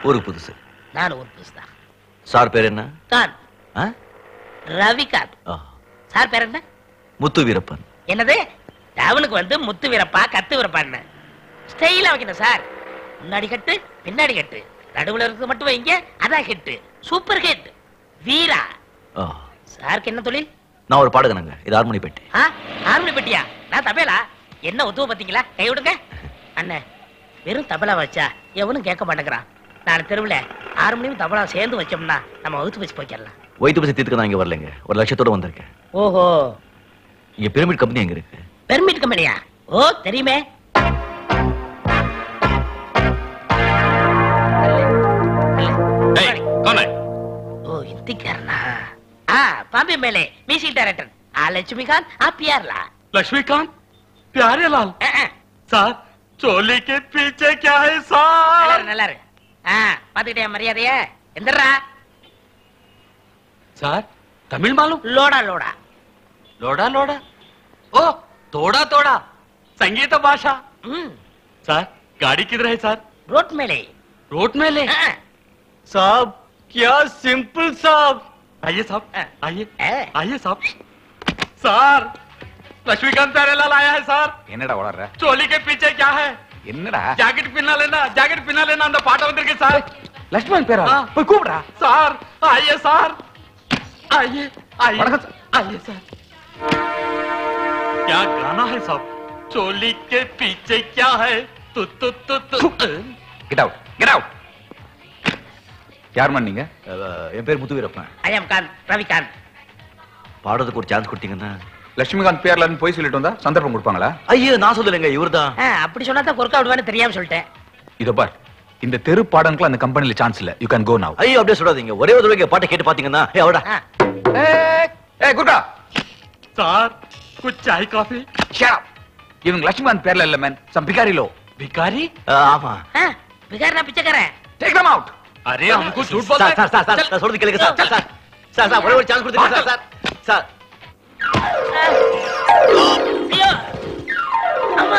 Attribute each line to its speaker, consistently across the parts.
Speaker 1: ஊருக்கு புதுசு
Speaker 2: நான் ஒரு புதுசு தான்
Speaker 1: சார் பேர் என்ன
Speaker 2: கான்
Speaker 1: ஆ?
Speaker 2: ரவிகாந்த்
Speaker 1: ஆ,
Speaker 2: சார் பேர் என்ன
Speaker 1: முத்து வீரப்பன்
Speaker 2: என்னது அவனுக்கு வந்து முத்து வீரப்பா கத்து வீரப்பான்னு ஸ்டைலா வைக்கணும் சார் முன்னாடி கட்டு பின்னாடி கட்டு நடுவுல இருக்கிறது மட்டும் வைங்க அதான் ஹிட் சூப்பர் ஹிட் வீரா
Speaker 1: ஆ,
Speaker 2: சாருக்கு என்ன தொழில்
Speaker 1: நான் ஒரு பாடகனங்க இது ஹார்மோனி பெட்டி
Speaker 2: ஆ ஆர்மி பெட்டியா நான் தபேலா என்ன ஒத்துவ பாத்தீங்களா கை விடுங்க அண்ணே வெறும் தபலா வச்சா எவனும் கேட்க மாட்டேங்கிறான் நான் தெருவுல ஆறு மணியும் தபலா சேர்ந்து வச்சோம்னா நம்ம வகுத்து வச்சு போய்க்கலாம்
Speaker 1: வயிற்று பசி தீர்த்துக்க நான் இங்க வரலைங்க ஒரு லட்சத்தோட வந்திருக்கேன்
Speaker 2: ஓஹோ
Speaker 1: இங்க பிரமிட் கம்பெனி எங்க இருக்கு
Speaker 2: பெர்மிட் கம்பெனியா ஓ தெரியுமே ஓ இந்திக்காரனா ஆ பாம்பே மேலே மியூசிக் டைரக்டர் ஆ லட்சுமிகாந்த் ஆ பியார்லா
Speaker 3: लक्ष्मीकांत प्यारे लाल
Speaker 2: ஆ, ஆ,
Speaker 3: सर चोली के पीछे क्या है
Speaker 2: நல்லா
Speaker 3: सर
Speaker 2: இரு, நல்லா இரு. ஆ பாத்துக்கிட்டே மரியாதைய எந்திரா
Speaker 3: सर तमिल मालूम
Speaker 2: லோடா லோடா
Speaker 3: लोड़ा लोड़ा ओ तोड़ा तोड़ा संगीत भाषा
Speaker 2: ம்
Speaker 3: सर गाड़ी किधर है सर
Speaker 2: ரோட் மேலே
Speaker 3: रोड में ले
Speaker 2: ஆ,
Speaker 3: साहब क्या सिंपल साहब आइए साहब
Speaker 2: हाँ।
Speaker 3: आइए
Speaker 2: ஆ.
Speaker 3: आइए साहब सर लक्ष्मीकांत प्यारे लाल आया है सर
Speaker 4: என்னடா வளர்ற
Speaker 3: चोली के पीछे क्या है
Speaker 4: என்னடா
Speaker 3: ஜாக்கெட் பின்னா लेना ஜாக்கெட் பின்னா लेना அந்த பாட்ட வந்திருக்கு சார்
Speaker 4: லட்சுமணன் பேரா
Speaker 3: ஆ.
Speaker 4: போய் கூப்பிடுறா
Speaker 3: சார் आइए சார் आइए आइए
Speaker 4: वणकम सर।
Speaker 3: आइए सर क्या गाना है साहब चोली के पीछे क्या है तु तु तु तु
Speaker 4: கெட் அவுட் கெட் அவுட் யார் நீங்க
Speaker 1: அஹ், என் பேர் முத்து வீரப்பன்
Speaker 2: அயம் காந்த் ரவிகாந்த்
Speaker 1: பாடுறதுக்கு ஒரு சான்ஸ் கொடுத்தீங்கன்னா
Speaker 4: லட்சுமிகாந்த் பேர்ல இருந்து போய் சொல்லிட்டு வந்தா சந்தர்ப்பம் கொடுப்பாங்களா
Speaker 1: ஐயோ நான் சொல்லலைங்க இவர்தான்
Speaker 2: ஆ, அப்படி சொன்னா தான் கொர்க்கா விடுவான்னு தெரியாம சொல்லிட்டேன்
Speaker 4: இதோ பார் இந்த தெரு பாடங்களுக்கு அந்த கம்பெனில சான்ஸ் இல்ல யூ கேன் கோ நவ்
Speaker 1: ஐயோ அப்படியே சொல்லாதீங்க ஒரே ஒரு தடவை இங்க பாட்டை கேட்டு பாத்தீங்கன்னா ஏ அவடா
Speaker 2: ஆ,
Speaker 4: ஏ குர்கா
Speaker 3: सर कुछ चाय कॉफी
Speaker 4: ஷட் அப் இவங்க லட்சுமிகாந்த் பேர்ல இல்ல மேன் சம் பிகாரிலோ
Speaker 3: भिखारी
Speaker 1: அஹ், ஆமா
Speaker 2: ஆ, பிகார் நான் பிச்சைக்காரன்
Speaker 4: டேக் தம் அவுட்
Speaker 3: अरे हमको झूठ बोलते
Speaker 1: sir sir sir sir sir சொல்றது கேளுங்க sir sir sir sir sir ஒரே ஒரு சான்ஸ் கொடுத்துருங்க சார் சார் சார்
Speaker 2: ஐயோ அம்மா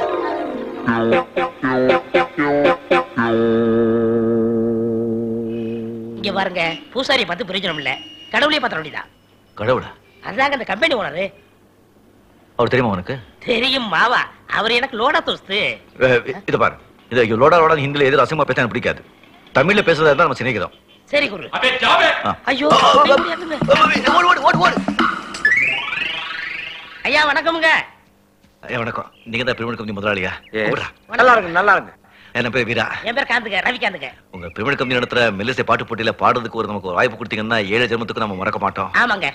Speaker 2: இங்க பாருங்க பூசாரி பார்த்து பிரயோஜனம் இல்ல கடவுளே பார்த்த வேண்டியதான்
Speaker 1: கடவுளா
Speaker 2: அதாங்க அந்த கம்பெனி ஓனரு
Speaker 1: அவர் தெரியுமா உனக்கு
Speaker 2: தெரியும் மாவா அவர் எனக்கு லோடா தோஸ்து
Speaker 1: அஹ், இத பாரு இது ஐயோ, லோடா லோடா ஹிந்தில எதிர அசிங்கமா பேச எனக்கு பிடிக்காது தமிழ்ல பேசுறதா இருந்தா நம்ம சிநேகிதம்
Speaker 2: சரி குரு
Speaker 3: अबे क्या बे
Speaker 1: ஆ.
Speaker 2: ஐயோ
Speaker 1: ஆ, ஆ, ஆ,
Speaker 2: முடியாதுங்க.
Speaker 1: ஓடு, ஓடு, ஓடு, ஓடு.
Speaker 2: ஐயா வணக்கமுங்க
Speaker 1: ஐயா, வணக்கம் நீங்க தான் பிரமிட் கம்பெனி முதலாளியா கூப்பிடுறா.
Speaker 5: நல்லா இருக்கு நல்லா இருக்கு
Speaker 1: என்ன பேர் வீரா
Speaker 2: என் பேர் காந்துங்க ரவிகாந்துங்க
Speaker 1: உங்க பிரமிட் கம்பெனி நடத்துற மெல்லிசை பாட்டு போட்டியில பாடுறதுக்கு ஒரு நமக்கு ஒரு வாய்ப்பு கொடுத்தீங்கன்னா ஏழு ஜென்மத்துக்கு நம்ம மறக்க மாட்டோம்
Speaker 2: ஆமாங்க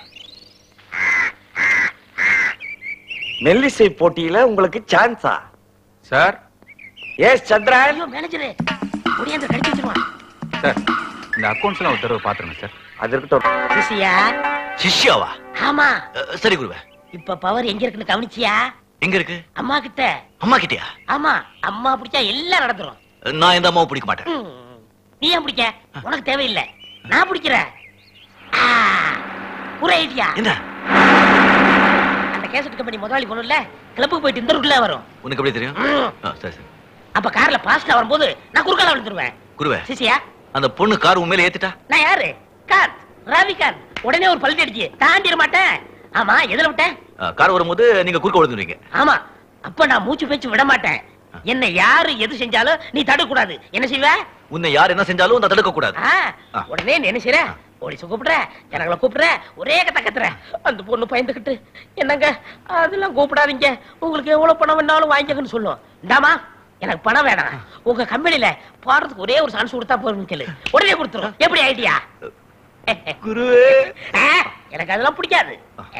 Speaker 5: மெல்லிசை போட்டியில உங்களுக்கு சான்ஸா
Speaker 4: சார்
Speaker 5: எஸ் சந்திரன்
Speaker 2: ஐயோ மேனேஜரு முடியாத கடிச்சு வச்சிருவான்
Speaker 4: சார் இந்த அக்கவுண்ட்ஸ் எல்லாம் ஒரு தடவை பாத்துருங்க சார்
Speaker 5: அது இருக்கட்டும்
Speaker 2: சிசியா
Speaker 1: சிஷ்யாவா
Speaker 2: ஆமா
Speaker 1: அஹ், சரி குருவே
Speaker 2: இப்ப பவர் எங்க இருக்குன்னு கவனிச்சியா
Speaker 1: எங்க இருக்கு
Speaker 2: அம்மா கிட்ட
Speaker 1: அம்மா கிட்டயா
Speaker 2: ஆமா அம்மா பிடிச்சா எல்லாம் நடந்துரும்
Speaker 1: நான் இந்த அம்மாவை பிடிக்க மாட்டேன்
Speaker 2: ம். நீ ஏன் பிடிக்க உனக்கு தேவையில்லை நான் பிடிக்கிறேன் ஆ, ஒரு ஐடியா
Speaker 1: என்ன
Speaker 2: அந்த கேசட் கம்பெனி முதலாளி பொண்ணுல கிளப்புக்கு போயிட்டு இந்த ரூட்ல வரும்
Speaker 1: உனக்கு எப்படி தெரியும்
Speaker 2: ம்.
Speaker 1: ஆ, சரி சரி
Speaker 2: அப்ப கார்ல பாஸ்டா வரும்போது நான் குறுக்கால விழுந்துருவேன்
Speaker 1: குருவே
Speaker 2: சிசியா
Speaker 1: அந்த பொண்ணு கார் உண்மையில ஏத்திட்டா
Speaker 2: நான் யாரு காந்த் ரவிகாந்த் உடனே ஒரு பல்ட்டி அடிச்சு தாண்டிட மாட்டேன் ஆமா எதுல விட்டேன்
Speaker 1: ஆ, கார் வரும்போது நீங்க குறுக்க விழுந்துருவீங்க
Speaker 2: ஆமா அப்ப நான் மூச்சு பேச்சு விட மாட்டேன் என்ன யாரு எது செஞ்சாலும் நீ தடுக்க கூடாது என்ன செய்வ
Speaker 1: உன்னை யார் என்ன செஞ்சாலும் நான் தடுக்க கூடாது
Speaker 2: ஆ,
Speaker 1: ஆ.
Speaker 2: உடனே நீ என்ன செய்ற போலீஸ் கூப்பிடுற ஜனங்களை கூப்பிடுற ஒரே கத்த கத்துற அந்த பொண்ணு பயந்துகிட்டு என்னங்க அதெல்லாம் கூப்பிடாதீங்க உங்களுக்கு எவ்வளவு பணம் வேணாலும் வாங்கிக்கன்னு சொல்லும் இந்தாமா எனக்கு பணம் வேணாம் உங்க கம்பெனில பாடுறதுக்கு ஒரே ஒரு சான்ஸ் கொடுத்தா போதும் கேளு உடனே கொடுத்துரும் எப்படி ஐடியா
Speaker 1: குருவே
Speaker 2: எனக்கு அதெல்லாம் பிடிக்காது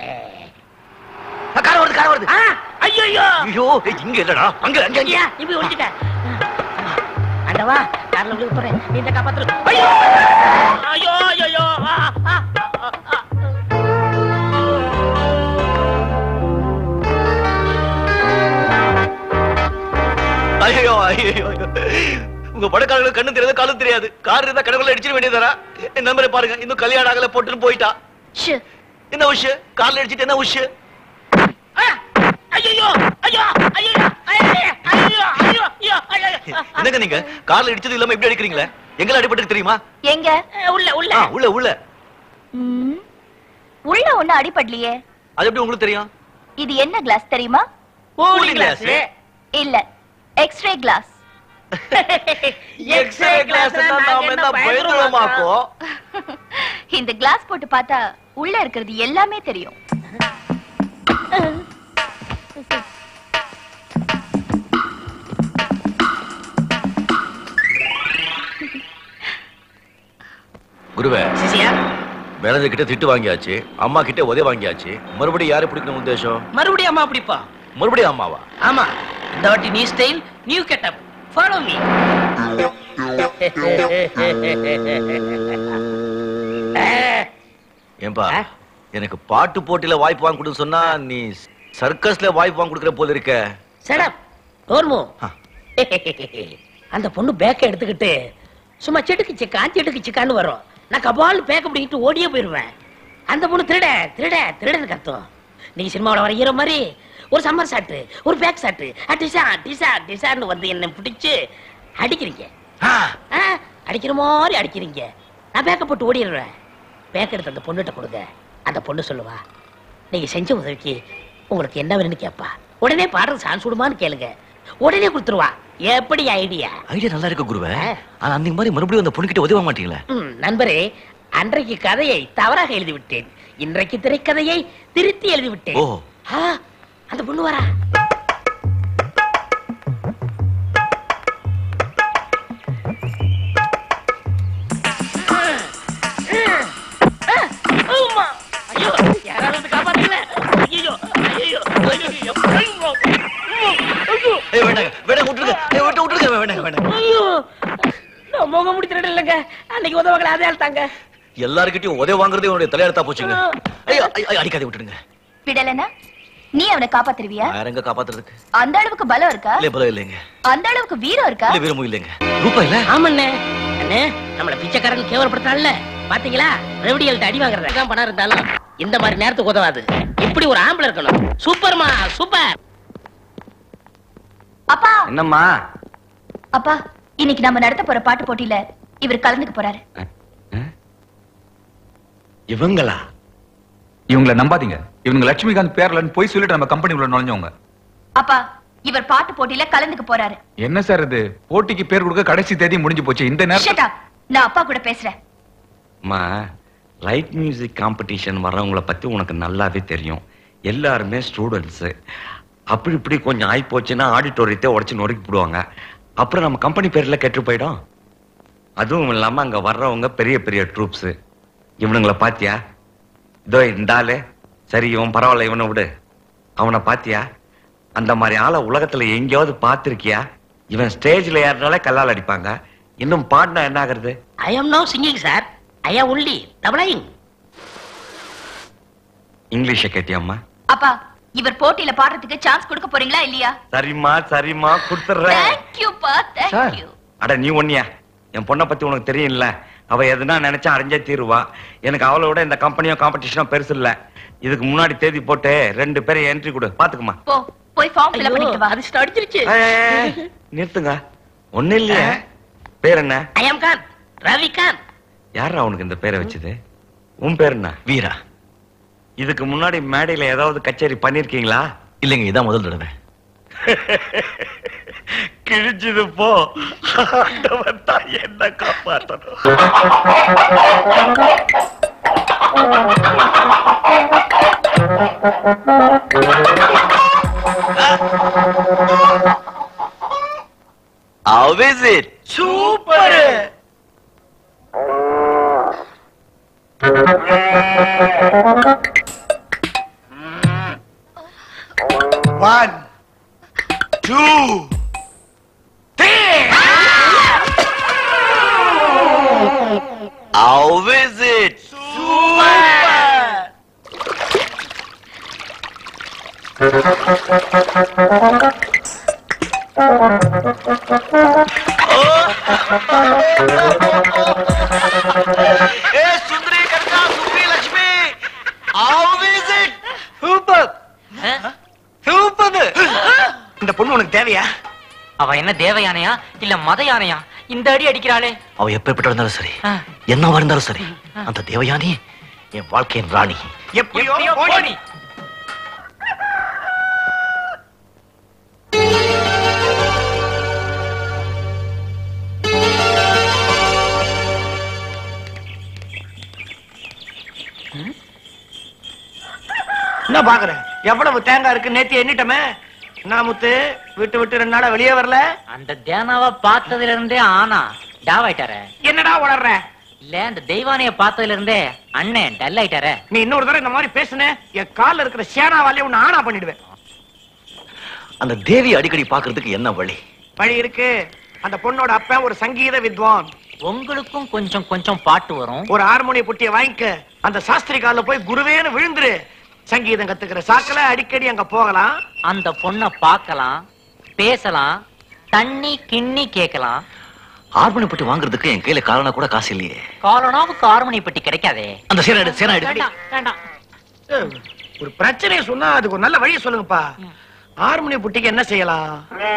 Speaker 1: கார் வருது கார் வருது
Speaker 2: ஐயோ
Speaker 1: ஐயோ ஏய், இங்க இல்லடா அங்க அங்க அங்க
Speaker 2: ஐயா இப்படி ஒழிச்சுட்ட அண்டவா கார்ல விழுக போறேன் நீ இந்த காப்பாத்துரு ஐயோ ஐயோ ஐயோ ஐயோ ஆ, ஆ, ஆ, ஆ.
Speaker 1: ஐயோ ஐயோ உங்க படக்காரங்களுக்கு கண்ணு தெரியாது காலும் தெரியாது கார் இருந்தா கடவுள அடிச்சிட வேண்டியதாரா என் நம்பரை பாருங்க இன்னும் கல்யாணம் ஆகல போட்டுன்னு போயிட்டா
Speaker 2: ஷே.
Speaker 1: என்ன விஷயம் கார்ல அடிச்சிட்டு என்ன விஷயம்
Speaker 2: ஆ, ஐயையோ, ஐயோ, ஐயையோ, ஐயையோ, ஐயையோ, ஐயோ, ஐயோ, ஐயோ.
Speaker 1: என்னங்க நீங்க கார்ல இடிச்சது இல்லாம இப்படி அடிக்கிறீங்களே எங்களை அடிபட்டு தெரியுமா
Speaker 6: எங்க
Speaker 2: அஹ், உள்ள உள்ள
Speaker 1: ஆ, உள்ள உள்ள
Speaker 6: ம், உள்ள ஒண்ணு அடிபடலையே
Speaker 1: அது எப்படி உங்களுக்கு தெரியும்
Speaker 6: இது என்ன கிளாஸ் தெரியுமா
Speaker 2: கூலிங் கிளாஸ்
Speaker 6: இல்ல எக்ஸ்ரே கிளாஸ்
Speaker 2: எக்ஸ்ரே கிளாஸ்
Speaker 1: நாம என்ன பயந்துருவோமாக்கும்
Speaker 6: இந்த கிளாஸ் போட்டு பார்த்தா உள்ள இருக்கிறது எல்லாமே தெரியும்
Speaker 1: குருவே
Speaker 2: சிசியா
Speaker 1: மேனேஜர் கிட்ட திட்டு வாங்கியாச்சு அம்மா கிட்ட உதவி வாங்கியாச்சு மறுபடியும் யாரை பிடிக்கணும் உத்தேசம்
Speaker 2: மறுபடியும் அம்மா பிடிப்பா
Speaker 1: மறுபடியும் அம்மாவா
Speaker 2: ஆமா இந்த வாட்டி new style new getup follow me
Speaker 1: ஏன்பா
Speaker 2: ஆ?
Speaker 1: எனக்கு பாட்டு போட்டியில வாய்ப்பு வாங்கி கொடுன்னு சொன்னா நீ சர்க்கஸ்ல வாய்ப்பு வாங்கி கொடுக்குற போல இருக்க
Speaker 2: சடப் டோர்மு
Speaker 1: ஆ.
Speaker 2: அந்த பொண்ணு பேக்க எடுத்துக்கிட்டு சும்மா செடுக்கு சிக்கா செடுக்கு சிக்கான்னு வரும் நான் கபால் பேக்க பிடிக்கிட்டு ஓடியே போயிருவேன் அந்த பொண்ணு திருட திருட திருடன்னு கத்தும் நீங்க சினிமாவில் வர ஹீரோ மாதிரி ஒரு சம்மர் ஷாட்டு ஒரு பேக் ஷாட்டு டிசா டிசா டிசான்னு வந்து என்ன பிடிச்சு அடிக்கிறீங்க
Speaker 1: ஆ,
Speaker 2: ஆ, அடிக்கிற மாதிரி அடிக்கிறீங்க நான் பேக்க போட்டு ஓடிடுவேன் பேக் எடுத்து அந்த பொண்ணுகிட்ட கொடுங்க அந்த பொண்ணு சொல்லுவா நீங்க செஞ்ச உதவிக்கு உங்களுக்கு என்ன வேணும்னு கேட்பா உடனே பாடுறது சான்ஸ் விடுமான்னு கேளுங்க உடனே கொடுத்துருவா எப்படி ஐடியா
Speaker 1: ஐடியா நல்லா இருக்கு குருவே
Speaker 2: ஆ.
Speaker 1: ஆனா அந்த மாதிரி மறுபடியும் அந்த பொண்ணுகிட்ட உதவி வாங்க மாட்டீங்களே
Speaker 2: ம், நண்பரே அன்றைக்கு கதையை தவறாக எழுதி விட்டேன் இன்றைக்கு திரைக்கதையை திருத்தி எழுதி விட்டேன்
Speaker 1: ஓ.
Speaker 2: ஆ, அந்த பொண்ணு வரா ஆமா. ஐயோ, யாராவது வந்து காப்பாத்துங்க. ஐயையோ, ஐயையோ, ஐயையோ, ஐயோ, ஐயோ.
Speaker 1: ஏய் வேண்டாங்க வேண்டாங்க விட்டுருங்க ஏய் விட்டு விட்டுருங்க வேண்டாங்க வேண்டாங்க
Speaker 2: ஐயோ நான் முகம் முடிச்சிட இல்லைங்க அன்னைக்கு உதவங்களை அதே தாங்க
Speaker 1: எல்லார்கிட்டயும் உதவி வாங்குறதே உன்னுடைய தலையெடுத்தா போச்சுங்க ஐயோ ஐயோ, ஐயோ, அடிக்காதே விட்டுடுங்க
Speaker 6: விடலனா நீ அவனை காப்பாத்துருவியா
Speaker 1: வேற எங்க காப்பாத்துறதுக்கு
Speaker 6: அந்த அளவுக்கு பலம் இருக்கா
Speaker 1: இல்ல பலம் இல்லைங்க
Speaker 6: அந்த அளவுக்கு வீரம் இருக்கா
Speaker 1: இல்ல வீரமும் இல்லைங்க ரூபா இல்ல
Speaker 2: ஆமண்ணே அண்ணே நம்மள பிச்சைக்காரன் கேவலப்படுத்தான்ல பாத்தீங்களா ரெவடியல்ட்ட அடி வாங்குறது தான் பணம் இருந்தாலும் இந்த மாதிரி நேரத்துக்கு உதவாது இப்படி ஒரு ஆம்பளை இருக்கணும் சூப்பர்மா சூப்பர்
Speaker 6: அப்பா
Speaker 5: என்னம்மா
Speaker 6: அப்பா இன்னைக்கு நம்ம நடத்த போற பாட்டு போட்டியில இவர் கலந்துக்க போறாரு
Speaker 5: இவங்களா
Speaker 7: இவங்களை நம்பாதீங்க இவங்க லட்சுமிகாந்த் பேர்லன்னு போய் சொல்லிட்டு நம்ம கம்பெனி உள்ள நுழைஞ்சவங்க
Speaker 6: அப்பா இவர் பாட்டு போட்டியில கலந்துக்க போறாரு
Speaker 7: என்ன சார் இது போட்டிக்கு பேர் கொடுக்க கடைசி தேதி முடிஞ்சு போச்சு இந்த நேரத்துல
Speaker 6: Shut up. நான் அப்பா கூட பேசுறேன்
Speaker 5: அம்மா லைட் மியூசிக் காம்படிஷன் வர்றவங்கள பத்தி உனக்கு நல்லாவே தெரியும் எல்லாருமே ஸ்டூடெண்ட்ஸ் அப்படி இப்படி கொஞ்சம் ஆகி போச்சுன்னா ஆடிட்டோரியத்தை உடச்சு நொறுக்கி போடுவாங்க அப்புறம் நம்ம கம்பெனி பேர்ல கெட்டு போயிடும் அதுவும் இல்லாம அங்க வர்றவங்க பெரிய பெரிய ட்ரூப்ஸ் இவனுங்கள பாத்தியா இதோ இந்த ஆளு சரி இவன் பரவாயில்ல இவனை விடு அவனை பாத்தியா அந்த மாதிரி ஆளை உலகத்துல எங்கேயாவது பார்த்திருக்கியா இவன் ஸ்டேஜ்ல ஏறினாலே கல்லால் அடிப்பாங்க இன்னும் பாடினா என்ன ஆகுறது
Speaker 2: ஐ ஆம் நோ சிங்கிங் சார் ஐ ஆம் ஒன்லி டபுளைங்
Speaker 5: இங்கிலீஷ கேட்டியாம்மா
Speaker 6: அப்பா இவர் போட்டியில பாடுறதுக்கு சான்ஸ் கொடுக்க போறீங்களா இல்லையா
Speaker 5: சரிம்மா சரிம்மா கொடுத்துட்றேன்
Speaker 6: தேங்க்யூப்பா தேங்க்யூ
Speaker 5: அட நீ ஒன்னியா என் பொண்ணை பத்தி உனக்கு தெரியும்ல அவ எதுனா நினைச்சா அடைஞ்சே தீருவா எனக்கு அவளை விட இந்த கம்பெனியோ காம்படிஷனோ பெருசு இல்ல இதுக்கு முன்னாடி தேதி போட்டு ரெண்டு பேரை என்ட்ரி கொடு பாத்துக்குமா
Speaker 6: போ போய் ஃபார்ம் ஃபில் பண்ணிட்டு வா
Speaker 2: அதிர்ஷ்டம் அடிச்சிருச்சு
Speaker 5: ஏய், ஏய், ஏய், நிறுத்துங்க ஒண்ணு இல்லையே பேர் என்ன
Speaker 2: ஐ ஆம் காந்த் ரவிகாந்த்
Speaker 5: யாரா உனக்கு இந்த பேரை வச்சது உன் பேர் என்ன
Speaker 1: வீரா
Speaker 5: இதுக்கு முன்னாடி மேடையில ஏதாவது கச்சேரி பண்ணிருக்கீங்களா
Speaker 1: இல்லைங்க இதான் முதல் தடவை
Speaker 5: கிழிச்சது போ ஆண்டவன் தான் என்ன காப்பாத்தணும்
Speaker 1: How is it? Super!
Speaker 5: One, two,
Speaker 1: How is it? Super! ஏ சுந்தரி கர்த்தா சுப்ரி Lakshmi How is it? Super! Super! இந்த பொண்ணு உனக்கு தேவையா
Speaker 8: அவ என்ன தேவ யானையா இல்ல மத யானையா இந்த அடி அடிக்கிறாளே
Speaker 1: அவ எப்பேற்பட்ட இருந்தாலும் சரி என்னவா இருந்தாலும் சரி அந்த தேவயானி என் வாழ்க்கையின் ராணி
Speaker 8: எப்படியோ போடி
Speaker 1: என்ன பாக்குறேன் எவ்வளவு தேங்காய் இருக்கு நேத்து எண்ணிட்டமே என்ன முத்து விட்டு விட்டு ரெண்டு நாளா வெளியே வரல
Speaker 8: அந்த தேனாவ பார்த்ததுல இருந்தே ஆனா டாவாயிட்டார
Speaker 1: என்னடா உளர்ற
Speaker 8: இல்ல அந்த தெய்வானைய பார்த்ததுல இருந்தே அண்ணன் டல் ஆயிட்டார
Speaker 1: நீ இன்னொரு தடவை இந்த மாதிரி பேசுன என் கால்ல இருக்கிற சேனாவாலே உன்னை ஆனா பண்ணிடுவேன் அந்த தேவி அடிக்கடி பாக்குறதுக்கு என்ன வழி வழி இருக்கு அந்த பொண்ணோட அப்பா ஒரு சங்கீத வித்வான்
Speaker 8: உங்களுக்கும் கொஞ்சம் கொஞ்சம் பாட்டு வரும்
Speaker 1: ஒரு ஹார்மோனிய புட்டிய வாங்கிக்க அந்த சாஸ்திரி கால்ல போய் குருவேன்னு விழுந்துரு சங்கீதம் கத்துக்கிற சாக்குல அடிக்கடி அங்க போகலாம்
Speaker 8: அந்த பொண்ண பார்க்கலாம் பேசலாம் தண்ணி கிண்ணி கேட்கலாம்
Speaker 1: ஹார்மோனிய புட்டி வாங்குறதுக்கு என் கையில காலனா கூட காசு இல்லையே
Speaker 8: காலனாவுக்கு ஆறுமணி பெட்டி கிடைக்காதே
Speaker 1: அந்த சேனா எடு சேனா எடு
Speaker 8: வேண்டாம் வேண்டாம்
Speaker 1: ஒரு பிரச்சனையை சொன்னா அதுக்கு ஒரு நல்ல வழியை சொல்லுங்கப்பா ஹார்மோனிய புட்டிக்கு என்ன செய்யலாம்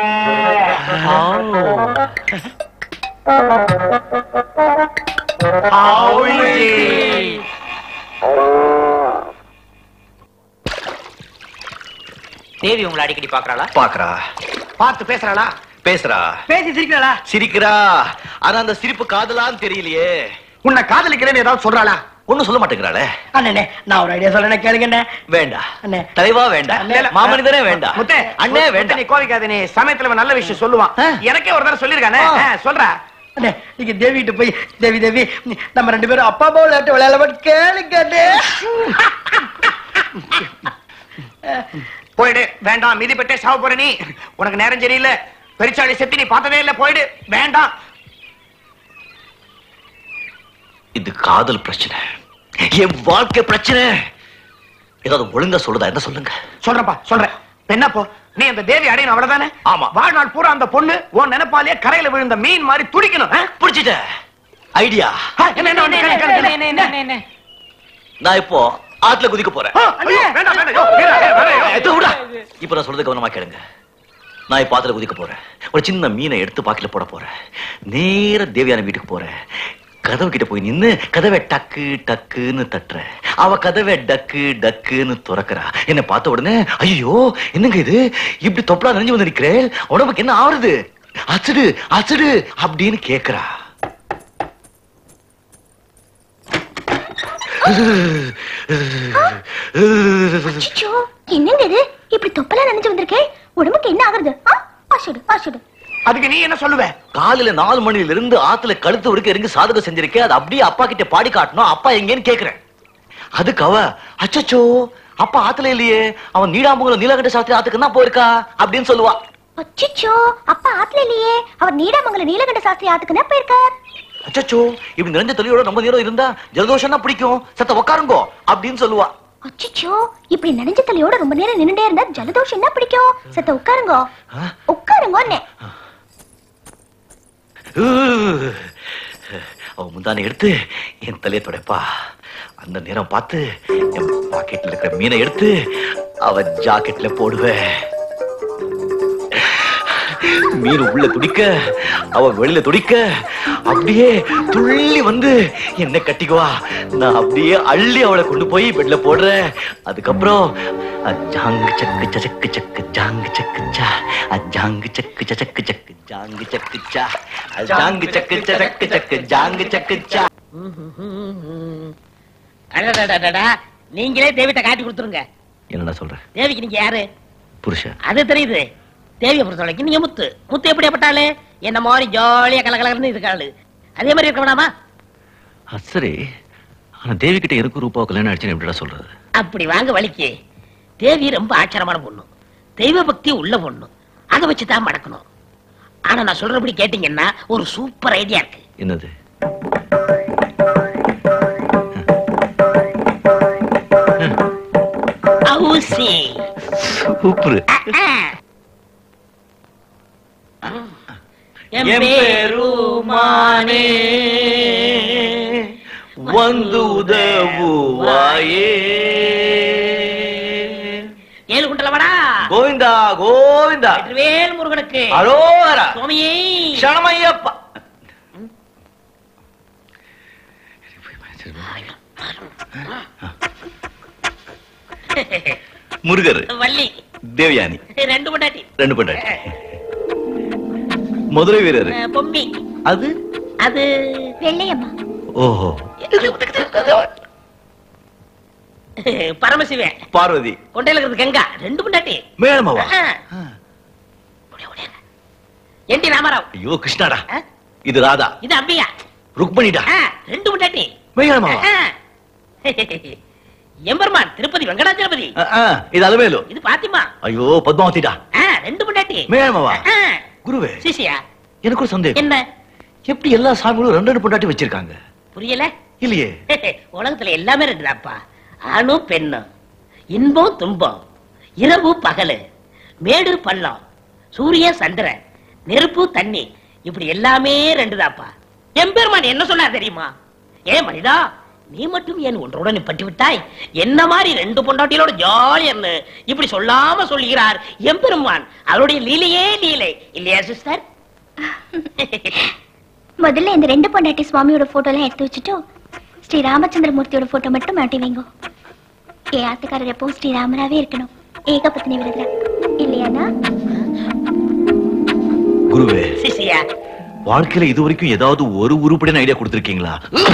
Speaker 8: தேவி உங்களை அடிக்கடி பாக்குறாளா
Speaker 1: பாக்குறா பார்த்து பேசுறாளா பேசுறா
Speaker 2: பேசி சிரிக்கிறாளா
Speaker 1: சிரிக்கிறா ஆனா அந்த சிரிப்பு காதலான்னு தெரியலையே
Speaker 2: உன்னை காதலிக்கிறேன்னு ஏதாவது சொல்றாளா
Speaker 1: ஒண்ணும் சொல்ல மாட்டேங்கிறாளே
Speaker 2: அண்ணே நான் ஒரு ஐடியா சொல்றேன் கேளுங்கண்ணே
Speaker 1: வேண்டாம்
Speaker 2: அண்ணே.
Speaker 1: தலைவா வேண்டாம் மாமனிதரே வேண்டாம்
Speaker 2: முத்தே
Speaker 1: அண்ணே வேண்டாம்
Speaker 2: நீ கோவிக்காத நீ சமயத்துல இவன் நல்ல விஷயம் சொல்லுவான் எனக்கே ஒரு தடவை சொல்லிருக்கானே சொல்ற அண்ணே நீங்க தேவி கிட்ட போய் தேவி தேவி நம்ம ரெண்டு பேரும் அப்பா அம்மா விளையாட்டு விளையாட கேளுங்க
Speaker 1: போயிடு வேண்டாம் மிதி பெட்டே சாவ போற நீ உனக்கு நேரம் சரியில்லை பெருச்சாளி செத்தி நீ பார்த்ததே இல்ல போயிடு வேண்டாம் இது காதல் பிரச்சனை என் வாழ்க்கை பிரச்சனை ஏதாவது ஒழுங்கா சொல்லுதா என்ன சொல்லுங்க
Speaker 2: சொல்றப்பா சொல்றேன் என்ன போ நீ அந்த தேவி அடையணும் அவ்வளவுதானே
Speaker 1: ஆமா.
Speaker 2: வாழ்நாள் பூரா அந்த பொண்ணு உன் நினைப்பாலேயே கரையில விழுந்த மீன் மாதிரி துடிக்கணும் ஆ?
Speaker 1: புடிச்சிட்ட ஐடியா
Speaker 2: ஆ, என்ன என்ன என்ன, என்ன, என்ன, என்ன, என்ன, என்ன?
Speaker 1: நான் இப்போ ஆத்துல குதிக்க போறேன்
Speaker 2: ஆ, ஐயோ, வேண்டாம் வேண்டாம் யோ, வீரா, ஏய், வேண்டாம், யோ.
Speaker 1: எது விடா. இப்ப நான் சொல்றது கவனமா கேளுங்க நான் இப்ப ஆத்துல குதிக்க போறேன் ஒரு சின்ன மீனை எடுத்து பாக்கில போட போறேன் நேர தேவியான வீட்டுக்கு போறேன் கதவு கிட்ட போய் நின்னு கதவை டக்கு டக்குன்னு தட்டுறேன் அவ கதவை டக்கு டக்குன்னு துறக்கறா என்ன பார்த்த உடனே ஐயோ என்னங்க இது இப்படி தொப்பலா நனைஞ்சு வந்து நிக்கிறேன் உடம்புக்கு என்ன ஆறுது அச்சுடு அச்சுடு அப்படின்னு கேக்குறா
Speaker 6: அச்சச்சோ, என்னங்க இது இப்படி தொப்பலா நினைச்சு வந்திருக்கேன் உடம்புக்கு என்ன ஆகுறது ஆ? ஆஷிடு ஆஷிடு
Speaker 2: அதுக்கு நீ என்ன சொல்லுவ
Speaker 1: காலையில நாலு மணில இருந்து ஆத்துல கழுத்து வரைக்கும் இறங்கி சாதகம் செஞ்சிருக்கேன் அது அப்படியே அப்பா கிட்ட பாடி காட்டணும் அப்பா எங்கேன்னு கேக்குறேன் அதுக்கு அவ அச்சச்சோ அப்பா ஆத்துல இல்லையே அவன் நீடாமங்கலம் நீலகண்ட சாஸ்திரி ஆத்துக்கு தான் போயிருக்கா அப்படின்னு சொல்லுவா
Speaker 6: அச்சச்சோ அப்பா ஆத்துல இல்லையே அவர் நீடாமங்கல நீலகண்ட சாஸ்திரி ஆத்துக்குன்னா போயிருக்கார்
Speaker 1: அச்சச்சோ இப்படி நிறைஞ்ச தொழிலோட ரொம்ப நேரம் இருந்தா ஜலதோஷம்னா பிடிக்கும் சத்த உட்காருங்கோ அப்படின்னு சொல்லுவா
Speaker 6: அச்சச்சோ இப்படி நனைஞ்ச தலையோட ரொம்ப நேரம் நின்னுட்டே இருந்தா ஜலதோஷம் என்ன பிடிக்கும் சத்த உட்காருங்க
Speaker 1: ஆ?
Speaker 6: உட்காருங்க அண்ணே
Speaker 1: அவ முந்தானை எடுத்து என் தலையை துடைப்பா அந்த நேரம் பார்த்து என் பாக்கெட்ல இருக்கிற மீனை எடுத்து அவ ஜாக்கெட்ல போடுவேன் மீன் உள்ள துடிக்க அவ வெளியில துடிக்க அப்படியே துள்ளி வந்து என்ன கட்டிக்குவா நான் அப்படியே அள்ளி அவளை கொண்டு போய் பெட்ல போடுறேன் அதுக்கப்புறம் அஜாங்கு சக்கு சக்கு சக்கு ஜாங்கு சக்கு சா அஜாங்கு சக்கு சக்கு சக்கு ஜாங்கு சக்கு சா அஜாங்கு சக்கு சக்கு சக்கு ஜாங்கு சக்கு சா
Speaker 2: அடடடடடா, நீங்களே தேவிட்ட காட்டி கொடுத்துருங்க
Speaker 1: என்னடா சொல்ற
Speaker 2: தேவிக்கு நீங்க யாரு
Speaker 1: புருஷன்
Speaker 2: அது தெரியுது தேவியை பொறுத்தவரைக்கும் நீங்க முத்து முத்து எப்படியாப்பட்டாளு என்ன மாதிரி ஜாலியா கலகலன்னு இருக்காளு அதே மாதிரி இருக்க வேணாமா
Speaker 1: சரி ஆனா தேவி கிட்ட இருக்கு ரூபா கல்யாணம் ஆயிடுச்சுன்னு எப்படிடா சொல்றது
Speaker 2: அப்படி வாங்க வலிக்கு தேவி ரொம்ப ஆச்சரியமான பொண்ணு தெய்வ பக்தி உள்ள பொண்ணு அதை வச்சுதான் மடக்கணும் ஆனா நான் சொல்றபடி கேட்டீங்கன்னா ஒரு சூப்பர் ஐடியா இருக்கு
Speaker 1: என்னது
Speaker 2: ஊசி
Speaker 1: சூப்பர்
Speaker 2: எம்பெருமானே
Speaker 1: வந்து உதவுவாயே
Speaker 2: ஏழு குண்டலவடா
Speaker 1: கோவிந்தா கோவிந்தா
Speaker 2: வேல் முருகனுக்கு
Speaker 1: அரோகரா
Speaker 2: சுவாமியே
Speaker 1: சரணமையப்பா முருகர்
Speaker 2: வள்ளி
Speaker 1: தேவயானி
Speaker 2: ரெண்டு பொண்டாட்டி
Speaker 1: ரெண்டு பொண்டாட்டி மதுரை வீரர்
Speaker 2: அஹ், பொம்மி
Speaker 1: அது
Speaker 2: அது
Speaker 6: வெள்ளையம்மா
Speaker 1: ஓஹோ
Speaker 2: பரமசிவன்
Speaker 1: பார்வதி
Speaker 2: கொண்டையில இருக்கிறது கங்கா ரெண்டு பொண்டாட்டி
Speaker 1: மேலமாவா
Speaker 2: அஹ். ஓடியா, ஓடியா. என் டி ராமாராவ்
Speaker 1: ஐயோ கிருஷ்ணாடா
Speaker 2: அஹ்,
Speaker 1: இது ராதா
Speaker 2: இது அம்பிகா
Speaker 1: ருக்மணிடா
Speaker 2: அஹ், ரெண்டு பொண்டாட்டி
Speaker 1: மேலமாவா
Speaker 2: அஹ். எம்பெருமான் திருப்பதி வெங்கடாச்சலபதி
Speaker 1: இது அலவேலு
Speaker 2: இது பாத்திமா
Speaker 1: ஐயோ பத்மாவதிடா
Speaker 2: அஹ், ரெண்டு பொண்டாட்டி
Speaker 1: மேலமாவா
Speaker 2: அஹ்,
Speaker 1: குருவே
Speaker 2: சிசியா
Speaker 1: எனக்கு ஒரு சந்தேகம்
Speaker 2: என்ன
Speaker 1: எப்படி எல்லா சாமிகளும் ரெண்டு ரெண்டு பொண்டாட்டி வச்சிருக்காங்க
Speaker 2: புரியல
Speaker 1: இல்லையே
Speaker 2: உலகத்துல எல்லாமே ரெண்டுதாப்பா ஆணும் பெண்ணும் இன்பம் துன்பம் இரவு பகலு மேடு பள்ளம் சூரியன் சந்திரன் நெருப்பு தண்ணி இப்படி எல்லாமே ரெண்டுதாப்பா எம்பெருமான் என்ன சொன்னார் தெரியுமா ஏ மனிதா நீ மட்டும் ஏன் ஒன்றோட நிப்பட்டு விட்டாய் என்ன மாதிரி ரெண்டு பொண்டாட்டிகளோட ஜாலியர்னு இப்படி சொல்லாம சொல்கிறார் எம்பெருமான் அவருடைய லீலையே லீலை இல்லையா சிஸ்டர்
Speaker 6: முதல்ல இந்த ரெண்டு பொண்டாட்டி சுவாமியோட போட்டோ எல்லாம் எடுத்து வச்சுட்டு ஸ்ரீ ராமச்சந்திரமூர்த்தியோட போட்டோ மட்டும் மாட்டி வைங்க என் ஆத்துக்காரர் எப்பவும் ஸ்ரீ ராமராவே இருக்கணும் ஏகபத்னி விருதுல இல்லையானா
Speaker 1: குருவே
Speaker 2: சிசியா
Speaker 1: வாழ்க்கையில இது வரைக்கும் ஏதாவது ஒரு உருப்படியான ஐடியா கொடுத்திருக்கீங்களா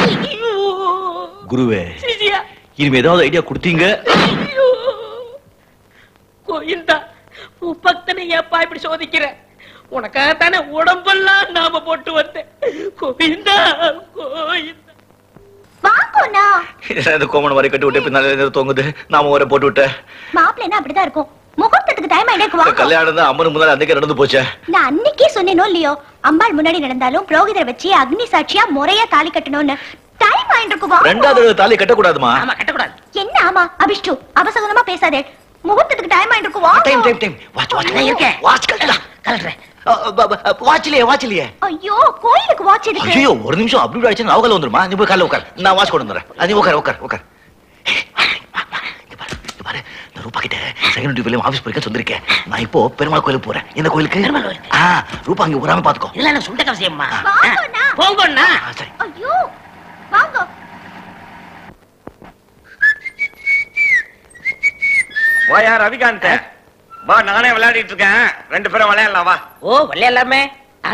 Speaker 1: குருவே
Speaker 2: சிசியா
Speaker 1: இனிமே ஏதாவது ஐடியா கொடுத்தீங்க
Speaker 2: ஐயோ! கோயில்தா உன் பக்தனை ஏப்பா இப்படி சோதிக்கிற உனக்காகத்தானே உடம்பெல்லாம் நாம போட்டு வந்தேன் கோயில்தா கோயில்தா
Speaker 6: வாங்கோண்ணா
Speaker 1: இந்த கோமணம் வரை கட்டி விட்டு பின்னால தொங்குது நாம வரை போட்டு விட்டேன்
Speaker 6: மாப்பிள்ளைன்னா அப்படிதான் இருக்கும் முகூர்த்தத்துக்கு டைம் ஆயிட்டே வாங்க
Speaker 1: கல்யாணம் தான் அம்மனு முன்னாடி அன்னைக்கு நடந்து போச்சே
Speaker 6: நான் அன்னைக்கே சொன்னேனோ இல்லையோ அம்பாள் முன்னாடி நடந்தாலும் புரோகிதரை வச்சு அக்னி சாட்சியா முறையா தாலி கட்டணும்னு டைம் ஆயிட்டு இருக்கு வாங்க
Speaker 1: ரெண்டாவது தாலி கட்டக்கூடாதுமா
Speaker 2: ஆமா கட்டக்கூடாது
Speaker 6: என்ன ஆமா அபிஷ்டு அபசகுனமா பேசாதே முகூர்த்தத்துக்கு டைம் ஆயிட்டு இருக்கு
Speaker 1: டைம்
Speaker 6: வாங்க
Speaker 1: டைம் டைம் வாட்ச் வாட்ச்
Speaker 2: நான் இருக்கேன்.
Speaker 1: வாட்ச் கட்டலாம்
Speaker 2: கலட்டுறேன்
Speaker 1: வாட்ச்லயே வாட்ச்லயே
Speaker 6: ஐயோ கோயிலுக்கு வாட்ச் எதுக்கு
Speaker 1: ஐயோ ஒரு நிமிஷம் அப்படி ஆயிடுச்சு அவகால வந்துருமா நீ போய் காலைல உட்கார் நான் வாட்ச் கொண்டு வந்துடுறேன் அது நீ உட்கார் உட்கார் உட்கார் இங்க பாரு, இங்க பாரு இந்த ரூபா கிட்ட செகண்ட் டியூப்லயும் ஆபீஸ் போயிருக்க சொல்லிருக்கேன் நான் இப்போ பெருமாள் கோயிலுக்கு போறேன் எந்த கோயிலுக்கு
Speaker 2: பெருமாள் கோயிலுக்கு.
Speaker 1: ஆ ரூபா அங்க வராம பாத்துக்கோ
Speaker 2: இதெல்லாம் எனக்கு சுண்ட கவசியம்மா
Speaker 6: வாங்கண்ணா.
Speaker 2: போங்கண்ணா
Speaker 1: ஆ, சரி
Speaker 6: ஐயோ வாங்க
Speaker 5: வாயா ரவிகாந்த் வா நானே விளையாடிட்டு இருக்கேன் ரெண்டு பேரும் விளையாடலாம் வா
Speaker 2: ஓ விளையாடலாமே ஆ,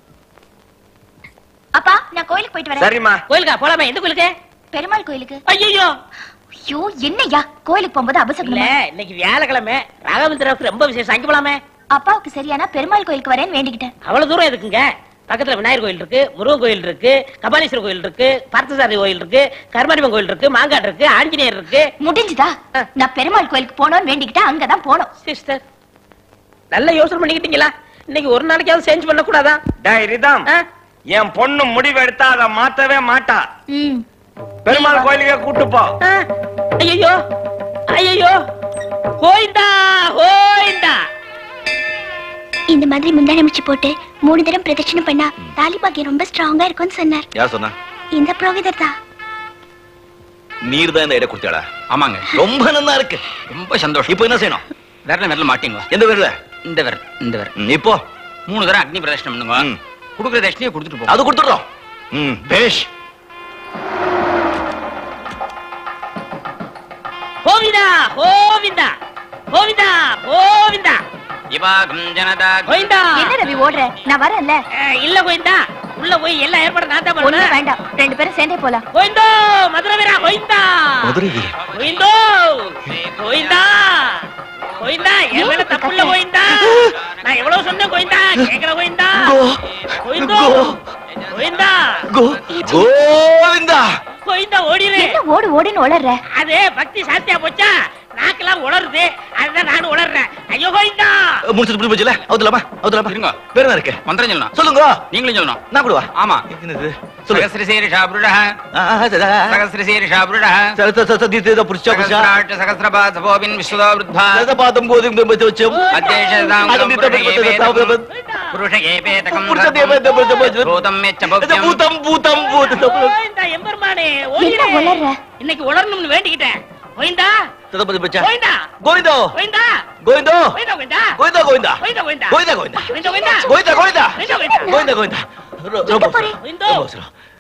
Speaker 6: அப்பா நான் கோயிலுக்கு போயிட்டு வரேன்
Speaker 5: சரிம்மா
Speaker 2: கோயிலுக்கா போலாமே எந்த கோயிலுக்கு
Speaker 6: பெருமாள் கோயிலுக்கு
Speaker 2: ஐயோ
Speaker 6: ஐயோ என்னய்யா கோயிலுக்கு போகும்போது
Speaker 2: இல்ல
Speaker 6: அபசகுனமா
Speaker 2: இன்னைக்கு வியாழக்கிழமை ராகவேந்திராவுக்கு ரொம்ப விசேஷம் அங்கே போலாமே
Speaker 6: அப்பாவுக்கு சரியானா பெருமாள் கோயிலுக்கு வரேன்னு வேண்டிக்கிட்டேன்
Speaker 2: அவ்வளவு தூரம் எதுக்குங்க பக்கத்துல விநாயகர் கோயில் இருக்கு முருகன் கோயில் இருக்கு கபாலீஸ்வரர் கோயில் இருக்கு பார்த்தசாரதி கோயில் இருக்கு கருமாரிமன் கோயில் இருக்கு மாங்காடு இருக்கு ஆஞ்சநேயர் இருக்கு
Speaker 6: முடிஞ்சுதா நான் பெருமாள் கோயிலுக்கு போனோம்னு வேண்டிக்கிட்டேன் அங்கதான் போனோம்
Speaker 2: சிஸ்டர் நல்ல யோசனை பண்ணிக்கிட்டீங்களா இன்னைக்கு ஒரு நாளைக்காவது சேஞ்ச் பண்ண கூடாதா
Speaker 5: டேய் ரிதம்
Speaker 2: ஆ?
Speaker 5: என் பொண்ணு முடிவு எடுத்தா அதை மாத்தவே மாட்டா
Speaker 6: ம்
Speaker 5: பெருமாள் கோயிலுக்கே கூட்டு போ
Speaker 2: ஐயோ ஐயோ கோயிந்தா கோயிந்தா
Speaker 6: இந்த மாதிரி முந்தானை முடிச்சு போட்டு மூணு தடவை பிரதட்சணம் பண்ணா தாலி பாக்கியம் ரொம்ப ஸ்ட்ராங்கா இருக்கும்னு சொன்னார்
Speaker 1: யார் சொன்னா
Speaker 6: இந்த புரோகிதர் தான்
Speaker 1: நீர் தான் இந்த இடம் கொடுத்தாடா
Speaker 4: ஆமாங்க
Speaker 1: ரொம்ப நல்லா இருக்கு
Speaker 4: ரொம்ப சந்தோஷம்
Speaker 1: இப்போ என்ன செய்யணும்
Speaker 4: விரல விரல மாட்டீங்க
Speaker 1: எந்த பேர்ல
Speaker 4: இந்த விரல் இந்த விரல்
Speaker 1: ம், இப்போ
Speaker 4: மூணு தடவை அக்னி பிரதர்ஷனம் பண்ணுங்க
Speaker 1: ம்.
Speaker 4: கொடுக்குற தட்சணையை கொடுத்துட்டு போங்க
Speaker 1: அது கொடுத்துடுறோம் ம் பேஷ்
Speaker 2: கோவிந்தா கோவிந்தா கோவிந்தா கோவிந்தா
Speaker 4: இவாகம் ஜனதா
Speaker 2: கோவிந்தா
Speaker 6: என்ன ரவி ஓடுற நான் வரேன்ல
Speaker 2: அஹ், இல்ல கோவிந்தா உள்ள போய் எல்லா ஏற்பாடும் நான் தான்
Speaker 6: ஒண்ணு
Speaker 2: பண்ணணும்
Speaker 6: வேண்டாம் ரெண்டு பேரும் சேர்ந்தே போலாம்
Speaker 2: கோவிந்தோ மதுரை வீரா கோவிந்தா
Speaker 1: மதுரை வீரன்.
Speaker 2: கோவிந்தோ கோவிந்தா கோவிந்தா என் மேல தப்பு இல்ல கோவிந்தா நான் எவ்வளவு சொன்னேன் கோவிந்தா கேக்குற கோவிந்தா
Speaker 1: கோ
Speaker 2: கோவிந்தோ
Speaker 1: கோ
Speaker 2: கோவிந்தா
Speaker 1: கோ கோவிந்தா
Speaker 2: கோவிந்தா ஓடிடு
Speaker 6: என்ன ஓடு ஓடுன்னு உளர்ற
Speaker 2: அது பக்தி சாத்தியா போச்சா நாக்கெல்லாம் உளருது அதுதான் நானும் உளர்றேன் ஐயோ கோவிந்தா
Speaker 1: முடிச்சது புடி போச்சுல அவுதலாமா அவுதலாமா
Speaker 4: இருங்க.
Speaker 1: வேற என்ன இருக்கு
Speaker 4: மந்திரம் சொல்லணும்
Speaker 1: சொல்லுங்க
Speaker 4: நீங்களும் சொல்லணும்
Speaker 1: நான் கூட வா
Speaker 4: ஆமா
Speaker 1: என்னது சொல்லு
Speaker 4: சகசிரசீரிஷா புருடः
Speaker 1: ஆ, ஆ, சரி, ஆ, ஆ.
Speaker 4: சகசிரசீரிஷா புருடः
Speaker 1: சரி, சரி, சரி, சரி, இது, இது, புடிச்சா, புடிச்சா.
Speaker 4: சகசிராட்ச சகசிரபாத் சபோபின் விஸ்வதோ விருத்வா
Speaker 1: ரசபாதம் கோதும் தம்பதி வச்சோம்.
Speaker 4: அத்யேஷதாம்
Speaker 1: அகமித
Speaker 4: புருஷ
Speaker 1: பர்வத
Speaker 4: ஏவேதகம்
Speaker 1: தாவதம்.
Speaker 4: புருஷ ஏவேதகம்
Speaker 1: புருஷ தேவதம் புருஷ புருஷ.
Speaker 4: பூதம் மெச்ச
Speaker 1: இது
Speaker 4: பௌத்தியம்
Speaker 1: பூதம் பூதம் பூதம்
Speaker 2: கோவிந்தா எம்பெருமானே ஓடிடு
Speaker 6: என்ன உளர்ற
Speaker 2: இன்னைக்கு உளரணும்னு வேண்டிக்கிட்டேன் கோவிந்தா
Speaker 1: ததபதி பச்சா.
Speaker 2: கோவிந்தா
Speaker 1: கோவிந்தோ
Speaker 2: கோவிந்தா
Speaker 1: கோவிந்தோ
Speaker 2: கோவிந்தா கோவிந்தா
Speaker 1: கோவிந்தா கோவிந்தா
Speaker 2: கோவிந்தா கோவிந்தா
Speaker 1: கோவிந்தா கோவிந்தா
Speaker 2: கோவிந்தா கோவிந்தா
Speaker 1: கோவிந்தா கோவிந்தா
Speaker 2: கோவிந்தா கோவிந்தா
Speaker 1: கோவிந்தா கோவிந்தா ரொ-
Speaker 6: எங்க
Speaker 1: ரொம்ப
Speaker 6: போறே?
Speaker 1: அவசரம்.
Speaker 2: கோவிந்தோ
Speaker 1: ரொம்ப அவசரம்.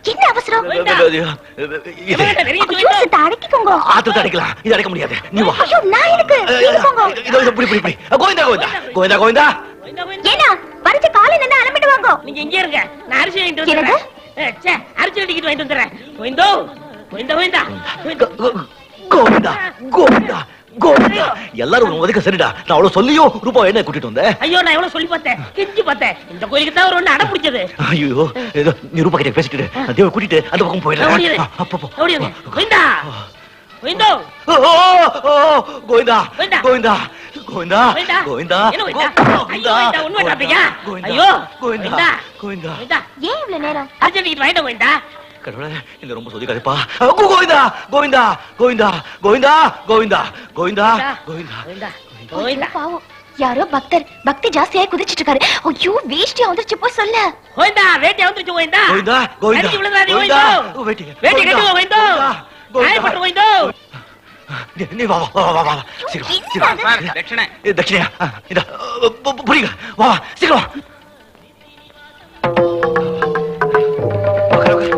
Speaker 6: என்ன அவசரம்
Speaker 1: இது
Speaker 2: எவன்கிட்ட நெருங்கி
Speaker 6: ஐயோ, சித்த, அடக்கிக்கோங்க
Speaker 1: ஆத்திரத்தை அடைக்கலாம் இது அடைக்க முடியாது நீ வா
Speaker 6: ஐயோ நான் எனக்கு நீங்க போங்க
Speaker 1: இதோ இதோ புடி புடி புடி கோவிந்தா கோவிந்தா கோவிந்தா கோவிந்தா
Speaker 2: கோவிந்தா, கோவிந்தா.
Speaker 6: ஏன்னா வரைச்ச காலை நின்று அலம்பிட்டு வாங்க
Speaker 2: நீங்க இங்கே இருங்க நான் அரிசி வாங்கிட்டு
Speaker 6: என்னது?
Speaker 2: வந்துடுறேன் ஏ, ச்சே, அரிசி டிக்கெட் வாங்கிட்டு வந்துடுறேன் கோவிந்தோ கோவிந்தா கோவிந்தா கோவிந்தா.
Speaker 1: கோ- கோவிந்தா கோவிந்தா கோவிந்தா எல்லாரும் ஒதுக்க சரிடா நான் அவ்வளவு சொல்லியும் ரூபா என்ன கூட்டிட்டு வந்தேன்
Speaker 2: ஐயோ நான் எவ்வளவு சொல்லி பார்த்தேன் கெஞ்சி பார்த்தேன் இந்த கோயிலுக்கு தான் ஒரு ஒண்ணு அடை பிடிச்சது
Speaker 1: ஐயோ ஏதோ நீ ரூபா கிட்ட பேசிட்டு நான் தேவ கூட்டிட்டு அந்த பக்கம் போயிடுறேன்
Speaker 2: ஓடிடு.
Speaker 1: ஆ, அப்போ போ.
Speaker 2: ஓடிடுங்க. கோவிந்தா கோவிந்தோ
Speaker 1: ஓ, ஓ, ஓ, கோவிந்தா
Speaker 2: கோவிந்தா.
Speaker 1: கோவிந்தா கோவிந்தா
Speaker 2: கோவிந்தா.
Speaker 1: கோவிந்தா
Speaker 2: என்ன கோவிந்தா?
Speaker 1: கோ-
Speaker 2: ஐயோ, கோவிந்தா, உண்மை காட்டுறீங்க?
Speaker 1: கோவிந்தா
Speaker 2: ஐயோ,
Speaker 1: கோவிந்தா
Speaker 2: கோவிந்தா.
Speaker 1: கோவிந்தா
Speaker 2: கோவிந்தா
Speaker 6: ஏன் இவ்வளவு நேரம்
Speaker 2: அரிசி டிக்கெட் வாங்கிட்டு கோவிந்தா
Speaker 1: கடவுளே இந்த ரொம்ப சொதிக்காதப்பா கோவிந்தா கோவிந்தா கோவிந்தா கோவிந்தா கோவிந்தா கோவிந்தா கோவிந்தா
Speaker 2: கோவிந்தா
Speaker 6: ஐயோ,
Speaker 2: கோவிந்தா
Speaker 6: பாவம் யாரோ பக்தர் பக்தி ஜாஸ்தியாய் குதிச்சிட்டு இருக்காரு ஐயோ வேஷ்டி வந்துருச்சு போ சொல்ல
Speaker 2: கோவிந்தா வேட்டி வந்துருச்சு கோவிந்தா
Speaker 1: கோவிந்தா கோவிந்தா
Speaker 2: அடிச்சு விழுந்தாதே
Speaker 1: கோவிந்தா
Speaker 2: கோவிந்தோ.
Speaker 1: வேட்டி
Speaker 2: வேட்டி கட்டி கோவிந்தோ காயப்பட்டு கோவிந்தோ
Speaker 1: நீ- நீ வா வா வா வா வா சீக்கிரம் வா, சீக்கிரம் வா.
Speaker 8: சார், தட்சிணை
Speaker 1: ஏ, தட்சிணையா ஆ, இதா பு- பு- புரியுங்க வா வா சீக்கிரம் வா உட்காரு, உட்காரு.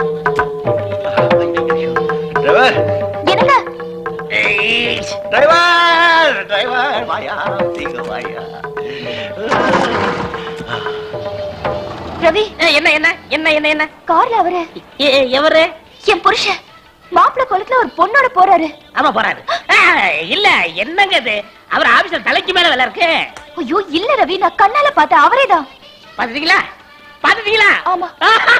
Speaker 1: டிரைவர்
Speaker 6: என்னங்க
Speaker 1: டிரைவர் டிரைவர் வாயா சீக்கிரம் வாயா
Speaker 6: ரவி
Speaker 2: ஏ, என்ன என்ன என்ன என்ன என்ன
Speaker 6: கார்ல அவரு
Speaker 2: ஏ, ஏ, எவரு
Speaker 6: என் புருஷன் மாப்பிள்ளை குளத்துல ஒரு பொண்ணோட போறாரு
Speaker 2: ஆமா போறாரு ஆ, இல்ல என்னங்க இது அவர் ஆபீஸ்ல தலைக்கு மேல வேலை இருக்கு
Speaker 6: ஐயோ இல்ல ரவி நான் கண்ணால பார்த்தேன் அவரேதான்
Speaker 2: பாத்துட்டீங்களா பாத்துட்டீங்களா
Speaker 6: ஆமா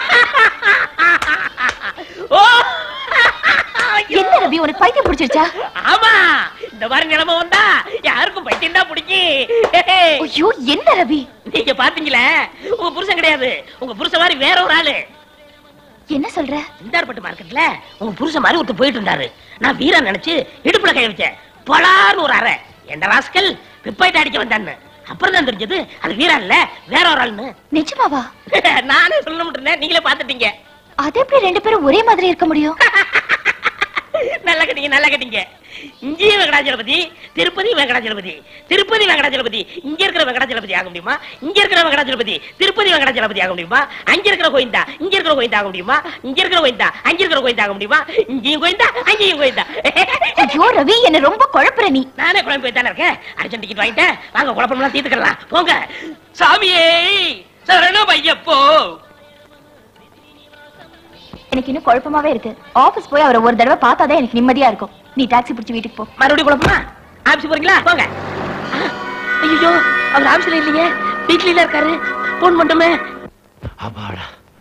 Speaker 2: ஓ ஐயோ.
Speaker 6: என்ன ரவி உனக்கு பைத்தியம் பிடிச்சிருச்சா
Speaker 2: ஆமா இந்த மாதிரி நிலைமை வந்தா யாருக்கும் பைத்தியம் தான் பிடிக்கி
Speaker 6: ஐயோ என்ன ரவி
Speaker 2: நீங்க பாத்தீங்களே உங்க புருஷன் கிடையாது உங்க புருஷன் மாதிரி வேற ஒரு ஆளு
Speaker 6: என்ன சொல்ற
Speaker 2: இந்தார்பட்டு மார்க்கெட்ல உங்க புருஷன் மாதிரி ஒருத்தர் போயிட்டு இருந்தாரு நான் வீரன் நினைச்சு இடுப்புல கை வச்சேன் பலார்னு ஒரு அறை எந்த ராஸ்கல் பிப்பாயிட்டு அடிக்க வந்தான்னு அப்புறம் தான் தெரிஞ்சது அது வீரன் இல்ல வேற ஒரு ஆள்னு
Speaker 6: நிஜமாவா
Speaker 2: நானே சொல்லணும் இருந்தேன் நீங்களே பாத்துட்டீங்க
Speaker 6: அது எப்படி ரெண்டு பேரும் ஒரே மாதிரி இருக்க முடியும்
Speaker 2: நல்லா கேட்டீங்க நல்லா கேட்டீங்க இங்கேயும் வெங்கடாச்சலபதி திருப்பதி வெங்கடாச்சலபதி திருப்பதி வெங்கடாச்சலபதி இங்க இருக்கிற வெங்கடாச்சலபதி ஆக முடியுமா இங்க இருக்கிற வெங்கடாச்சலபதி திருப்பதி வெங்கடாச்சலபதி ஆக முடியுமா அங்க இருக்கிற கோயிந்தா இங்க இருக்கிற கோயிந்தா ஆக முடியுமா இங்க இருக்கிற கோயிந்தா அங்க இருக்கிற கோயிந்தா ஆக முடியுமா இங்கேயும் கோயிந்தா அங்கேயும் கோயிந்தா
Speaker 6: ஐயோ ரவி என்ன ரொம்ப குழப்புற நீ
Speaker 2: நானே குழம்பு போய் தானே இருக்கேன் அர்ஜென்ட் டிக்கெட் வாங்கிட்டேன் வாங்க குழப்பம்லாம் தீர்த்துக்கலாம் போங்க சாமியே சரணம் ஐயப்போ
Speaker 6: எனக்கு இன்னும் குழப்பமாவே இருக்கு ஆபீஸ் போய் அவரை ஒரு தடவை பார்த்தாதான் எனக்கு நிம்மதியா இருக்கும் நீ டாக்ஸி பிடிச்சி வீட்டுக்கு போ
Speaker 2: மறுபடியும் குழப்பமா ஆபீஸ் போறீங்களா போங்க ஐயோ அவர் ஆபீஸ்ல இல்லையே வீட்ல இல்ல இருக்காரு போன் மட்டுமே
Speaker 1: அப்பாடா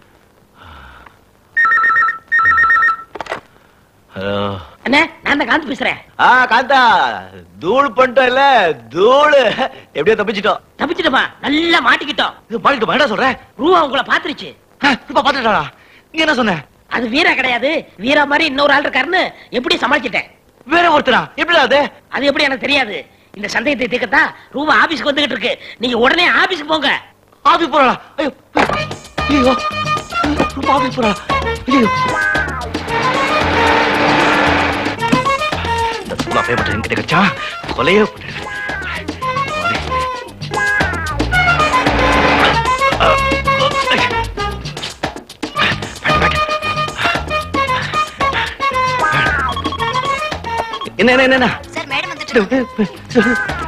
Speaker 1: ஹலோ
Speaker 2: அண்ணே நான் தான் காந்தி பேசுறேன்
Speaker 1: ஆ காந்தா தூள் பண்ணிட்டோம் இல்ல தூள் எப்படியோ தப்பிச்சிட்டோம்
Speaker 2: தப்பிச்சிட்டோமா நல்லா மாட்டிக்கிட்டோம்
Speaker 1: இது மாட்டிட்டோம் என்ன சொல்ற
Speaker 2: ரூபா உங்களை பாத்துருச்சு
Speaker 1: ஆ, இப்ப பாத்துட்டாடா நீ என்ன சொன்ன
Speaker 2: அது வீரா கிடையாது வீரா மாதிரி இன்னொரு ஆள் இருக்காருன்னு எப்படி சமாளிச்சிட்டேன்
Speaker 1: வேற ஒருத்தரா எப்படி அது
Speaker 2: அது எப்படி எனக்கு தெரியாது இந்த சந்தேகத்தை தீர்க்கத்தான் ரூபா ஆபீஸ்க்கு வந்துகிட்டு இருக்கு நீங்க உடனே ஆபீஸ்க்கு போங்க
Speaker 1: ஆபீஸ் போறா ஐயோ ஐயோ ரொம்ப ஆபீஸ் போறா ஐயோ இந்த சும்மா பேப்பர் என்கிட்ட கிடைச்சா கொலையே பண்ணிடுறேன். ஆ, ஆ, பேண்ட், பேண்ட். என்ன என்ன என்ன, என்ன
Speaker 6: சார் மேடம் வந்துட்டு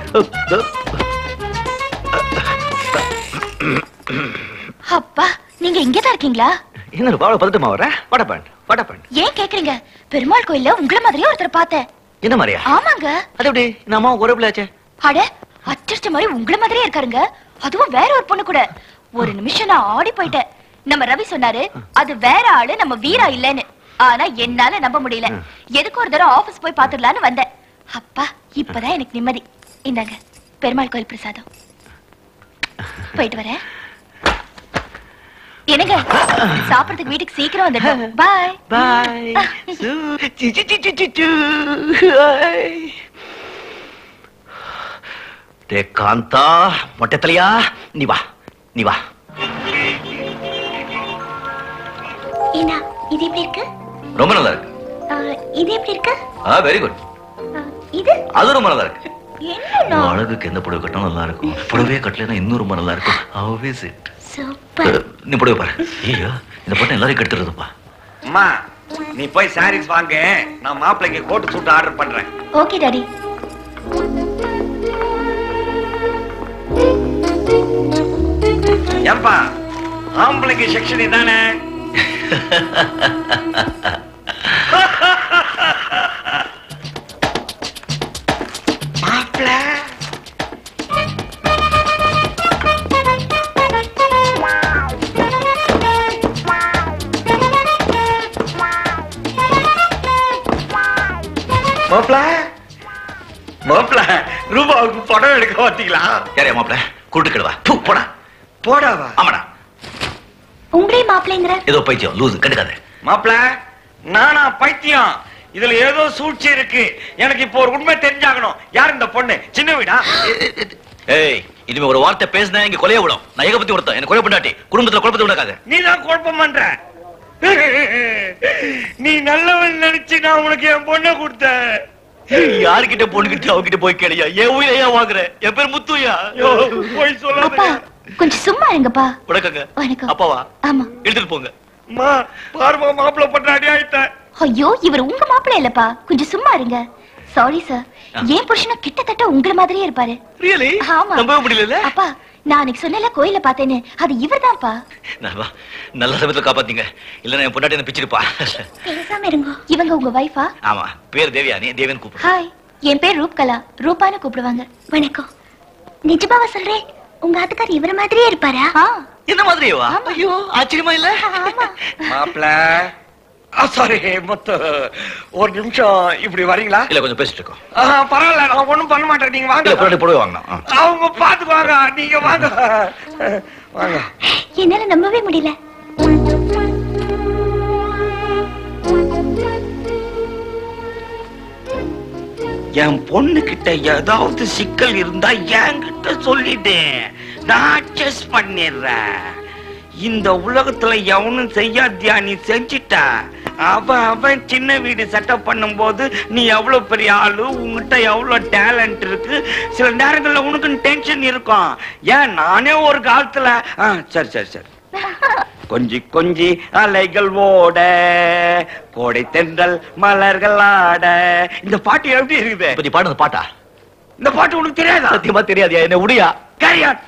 Speaker 6: அப்பா நீங்க இங்கதான் இருக்கீங்களா
Speaker 1: என்ன பாவல பதட்டமா வர வட பேண்ட் வட பேண்ட்
Speaker 6: ஏன் கேக்குறீங்க பெருமாள் கோயில்ல உங்கள மாதிரியே ஒருத்தர் பார்த்தேன்
Speaker 1: என்ன மாதிரியா
Speaker 6: ஆமாங்க
Speaker 1: அது எப்படி நம்ம ஒரே பிள்ளையாச்சே
Speaker 6: அட அச்சடிச்ச மாதிரி உங்கள மாதிரியே இருக்காருங்க அதுவும் வேற ஒரு பொண்ணு கூட ஒரு நிமிஷம் நான் ஆடி போயிட்டேன் நம்ம ரவி சொன்னாரு அது வேற ஆளு நம்ம வீரா இல்லன்னு ஆனா என்னால நம்ப முடியல எதுக்கு ஒரு தடவை ஆபீஸ் போய் பாத்துடலான்னு வந்தேன் அப்பா இப்பதான் எனக்கு நிம்மதி இந்தாங்க பெருமாள் கோயில் பிரசாதம் போயிட்டு வரேன் என்னங்க சாப்பிடறதுக்கு வீட்டுக்கு சீக்கிரம் வந்துட்டோம் பாய்
Speaker 1: பாய் டே காந்தா மொட்டை தலையா நீ வா நீ வா
Speaker 6: ஏன்னா இது எப்படி இருக்கு
Speaker 1: ரொம்ப நல்லா இருக்கு
Speaker 6: ஆ, இது எப்படி இருக்கு
Speaker 1: ஆ வெரி குட்
Speaker 6: ஆ, இது
Speaker 1: அது ரொம்ப நல்லா இருக்கு
Speaker 6: என்ன
Speaker 1: அழகுக்கு எந்த புடவை கட்டினா நல்லா இருக்கும் புடவையே கட்டலைன்னா இன்னும் ரொம்ப நல்லா இருக்கும் ஹவ் இஸ் இட்
Speaker 6: சூப்பர்
Speaker 1: நீ புடவை பாரு ஐயோ இந்த பொண்ணு எல்லாரையும் கெடுத்துருதுப்பா
Speaker 5: அம்மா நீ போய் சாரீஸ் வாங்க நான் மாப்பிள்ளைக்கு கோட்டு சூட் ஆர்டர் பண்றேன்
Speaker 6: ஓகே டாடி
Speaker 5: ஏன்பா ஆம்பளைக்கு செக்ஷன் இதானே மாப்பிள்ள மாப்பிள்ள மாப்பிள்ள ரூபாவுக்கு படம் எடுக்க பார்த்தீங்களா
Speaker 1: யாரையா மாப்பிள கூட்டு கிடுவா தூ போடா
Speaker 5: போடாவா
Speaker 1: ஆமாடா
Speaker 6: உங்களே மாப்பிள்ளைங்கிற
Speaker 1: ஏதோ பைத்தியம் லூசு கண்டுக்காத
Speaker 5: மாப்பிள நானா பைத்தியம் இதுல ஏதோ சூழ்ச்சி இருக்கு எனக்கு இப்போ ஒரு உண்மை தெரிஞ்சாகணும் யார் இந்த பொண்ணு சின்ன வீடா
Speaker 1: ஏய் இனிமே ஒரு வார்த்தை பேசினா இங்க கொலைய விடும் நான் ஏக பத்தி ஒருத்தன் எனக்கு கொலை பண்ணாட்டி குடும்பத்துல குழப்பத்தை விடாக்காத
Speaker 5: நீ தான் குழப்பம் பண்ற நீ நல்லவன் நினைச்சு நான் உனக்கு என் பொண்ணை கொடுத்தேன்
Speaker 1: யாருக்கிட்ட பொண்ணுகிட்ட அவகிட்ட போய் கேளியா என் உயிரை ஏன் வாங்குற என் பேர் முத்துயா
Speaker 5: ஐயோ, போய்
Speaker 6: அப்பா
Speaker 5: சொல்லாத
Speaker 6: கொஞ்சம் சும்மா இருங்கப்பா
Speaker 1: வணக்கங்க
Speaker 6: வணக்கம்
Speaker 1: அப்பாவா
Speaker 6: ஆமா
Speaker 1: எடுத்துட்டு போங்க
Speaker 5: அம்மா பார்மா மாப்பிள்ள பண்ற அடி ஆயிட்டேன்
Speaker 6: ஐயோ இவர் உங்க மாப்பிள்ளை இல்லப்பா கொஞ்சம் சும்மா இருங்க சாரி சார்
Speaker 1: ஆ.
Speaker 6: என் புருஷனும் கிட்டத்தட்ட உங்கள மாதிரியே இருப்பாரு
Speaker 1: ரியலி
Speaker 6: ஆமா
Speaker 1: நம்பவே முடியல
Speaker 6: அப்பா நான் அன்னைக்கு சொன்னல கோயில பார்த்தேன்னு அது இவர்தான்ப்பா
Speaker 1: நல்ல சமயத்துல காப்பாத்தீங்க இல்லன்னா என் பொண்டாட்டி என்ன பிச்சிருப்பா
Speaker 6: பேசாம இருங்க இவங்க உங்க வைஃபா
Speaker 1: ஆமா பேர் தேவியானி தேவன் கூப்பிடு
Speaker 6: ஹாய் என் பேர் ரூப்கலா ரூபான்னு கூப்பிடுவாங்க வணக்கம் நிஜமாவா சொல்றேன் உங்க ஆத்துக்கார் இவர மாதிரியே இருப்பாரா
Speaker 1: என்ன மாதிரியேவா
Speaker 6: ஆமா.
Speaker 1: ஐயோ ஆச்சரியமா இல்ல
Speaker 6: ஆமா
Speaker 5: மாப்பிள்ள சாரி முத்து ஒரு நிமிஷம் இப்படி வரீங்களா
Speaker 1: இல்ல கொஞ்சம் பேசிட்டு இருக்கோம்
Speaker 5: ஆஹா, பரவாயில்ல நான் ஒண்ணும் பண்ண மாட்டேன் நீங்க
Speaker 1: இல்ல
Speaker 5: வாங்க
Speaker 1: பொண்டாட்டி புடவை வாங்கணும் ஆ.
Speaker 5: அவங்க பாத்துக்குவாங்க நீங்க வாங்க வாங்க
Speaker 6: என்னால நம்பவே முடியல
Speaker 5: என் பொண்ணு கிட்ட ஏதாவது சிக்கல் இருந்தா என்கிட்ட சொல்லிட்டேன் நான் அட்ஜஸ்ட் பண்ணிடுறேன் இந்த உலகத்துல எவனும் செய்யாதியா நீ செஞ்சிட்ட அவன் அவன் சின்ன வீடு செட்டப் பண்ணும்போது நீ எவ்வளவு பெரிய ஆளு உன்கிட்ட எவ்வளவு டேலண்ட் இருக்கு சில நேரங்கள்ல உனக்கு டென்ஷன் இருக்கும் ஏன் நானே ஒரு காலத்துல ஆ, சரி சரி சரி கொஞ்சி கொஞ்சி அலைகள் ஓட கோடை தென்றல் மலர்கள் ஆட இந்த பாட்டு எப்படி இருக்குது
Speaker 1: இப்ப நீ பாடுறது பாட்டா
Speaker 5: இந்த பாட்டு உனக்கு தெரியாதா
Speaker 1: சத்தியமா தெரியாதியா என்ன உடியா
Speaker 5: கேரியான்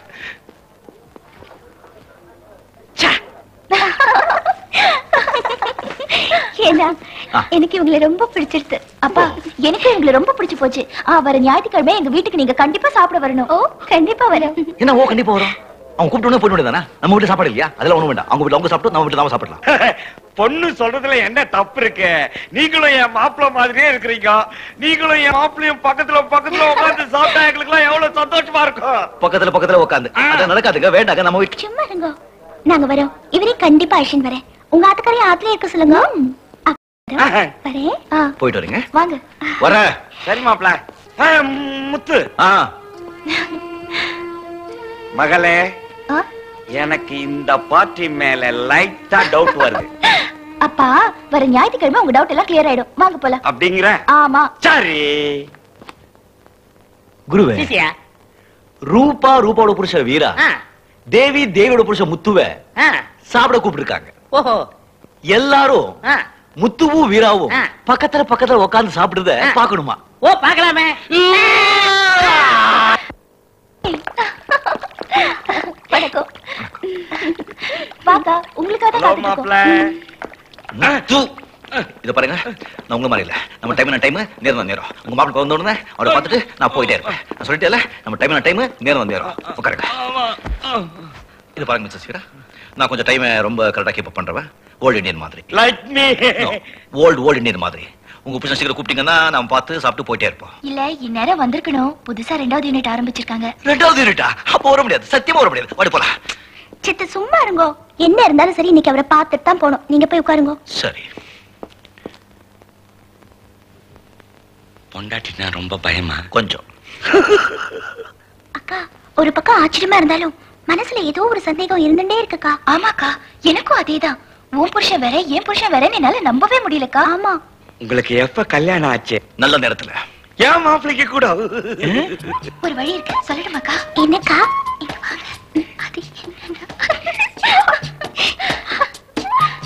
Speaker 6: ஏன்னா
Speaker 1: ஆ.
Speaker 6: எனக்கு இவங்களை ரொம்ப பிடிச்சிருச்சு அப்பா எனக்கு இவங்களை ரொம்ப பிடிச்சு போச்சு ஆ வர ஞாயிற்றுக்கிழமை எங்க வீட்டுக்கு நீங்க கண்டிப்பா சாப்பிட வரணும் ஓ கண்டிப்பா வரும்
Speaker 1: என்ன ஓ கண்டிப்பா வரும் அவன் கூப்பிட்டு உடனே போயிட வேண்டியதானே நம்ம வீட்டு சாப்பாடு இல்லையா அதெல்லாம் ஒண்ணும் வேண்டாம் அவங்க வீட்டுல அவங்க சாப்பிட்டு நம்ம வீட்டுல நாம சாப்பிடலாம்
Speaker 5: பொண்ணு சொல்றதுல என்ன தப்பு இருக்கு நீங்களும் என் மாப்பிள்ள மாதிரியே இருக்கிறீங்க நீங்களும் என் மாப்பிள்ளையும் பக்கத்துல பக்கத்துல உட்கார்ந்து சாப்பிட்டா எங்களுக்கு எல்லாம் எவ்வளவு சந்தோஷமா இருக்கும்
Speaker 1: பக்கத்துல பக்கத்துல உட்காந்து அது நடக்காதுங்க வேண்டாங்க நம்ம வீட்டு
Speaker 6: சும்மா இருங்க நாங்க வரோம் இவரே கண்டிப்பா அழிச்சுன்னு வரேன் உங்க ஆத்துக்காரையும் ஆத்துலயே இருக்க சொல்லுங்க அப்ப வரேன் ஆ,
Speaker 1: போயிட்டு வரீங்க
Speaker 6: வாங்க
Speaker 1: வர
Speaker 5: சரி மாப்பிள்ள ஆ, முத்து
Speaker 1: ஆ
Speaker 5: மகளே
Speaker 6: ஆ,
Speaker 5: எனக்கு இந்த பார்ட்டி மேல லைட்டா டவுட் வருது
Speaker 6: அப்பா வர ஞாயிற்றுக்கிழமை உங்க டவுட் எல்லாம் கிளியர் ஆயிடும் வாங்க போலாம்
Speaker 5: அப்படிங்கிற
Speaker 6: ஆமா
Speaker 5: சரி
Speaker 1: குருவே
Speaker 2: சிசியா
Speaker 1: ரூபா ரூபாவோட புருஷ வீரா
Speaker 2: ஆ,
Speaker 1: தேவி தேவியோட புருஷ முத்துவ
Speaker 2: ஆ,
Speaker 1: சாப்பிட கூப்பிட்டுருக்காங்க
Speaker 2: ஓஹோ
Speaker 1: எல்லாரும்
Speaker 2: ஆ,
Speaker 1: முத்துவும் வீராவும்
Speaker 2: ஆ.
Speaker 1: பக்கத்துல பக்கத்துல உட்கார்ந்து சாப்பிடுறத
Speaker 2: ஆ.
Speaker 1: பாக்கணுமா
Speaker 2: ஓ பாக்கலாமே
Speaker 6: வணக்கம் வாக்கா உங்களுக்காக தான்
Speaker 5: ஹலோ
Speaker 6: காத்துட்டு
Speaker 5: மாப்பிள்ள
Speaker 6: இருக்கோம்.
Speaker 1: முத்து இத பாருங்க நான் உங்க மாதிரி இல்ல நம்ம டைம் டைம் நேரம் நேரம் உங்க மாப்பிள்ள வந்த உடனே அவரை பார்த்துட்டு நான் போயிட்டே இருப்பேன் நான் சொல்லிட்டேன்ல நம்ம டைம் டைம் நேரம் நேரம் உட்காருங்க இது பாருங்க மிஸ்டர் சீரா நான் கொஞ்சம் டைமை ரொம்ப கரெக்டா கீப் பண்றவன் ஓல்டு இந்தியன் மாதிரி
Speaker 5: like me
Speaker 1: old old Indian மாதிரி உங்க புருஷன் சீக்கிரம் கூப்பிட்டீங்கன்னா நாம பார்த்து சாப்பிட்டு போயிட்டே இருப்போம்
Speaker 6: இல்ல இந்நேரம் வந்திருக்கணும் புதுசா ரெண்டாவது யூனிட் ஆரம்பிச்சிருக்காங்க
Speaker 1: ரெண்டாவது யூனிட்டா அப்போ வர முடியாது சத்தியமா வர முடியாது வாடி போலாம்
Speaker 6: சித்த சும்மா இருங்கோ என்ன இருந்தாலும் சரி இன்னைக்கு அவரை பார்த்துட்டு தான் போகணும் நீங்க போய் உட்காருங்க
Speaker 1: சரி
Speaker 5: பொண்டாட்டினா ரொம்ப பயமா
Speaker 1: கொஞ்சம்
Speaker 6: அக்கா ஒரு பக்கம் ஆச்சரியமா இருந்தாலும் மனசுல ஏதோ ஒரு சந்தேகம் இருந்துட்டே இருக்குக்கா ஆமாக்கா எனக்கும் அதேதான் உன் புருஷன் வேற என் புருஷன் வேற என்னால நம்பவே முடியலக்கா ஆமா
Speaker 5: உங்களுக்கு எப்ப கல்யாணம் ஆச்சு
Speaker 1: நல்ல நேரத்துல
Speaker 5: ஏன் மாப்பிள்ளைக்கு கூட
Speaker 6: ஒரு வழி இருக்கு சொல்லட்டுமாக்கா என்னக்கா இங்க வாங்க அது என்னன்னா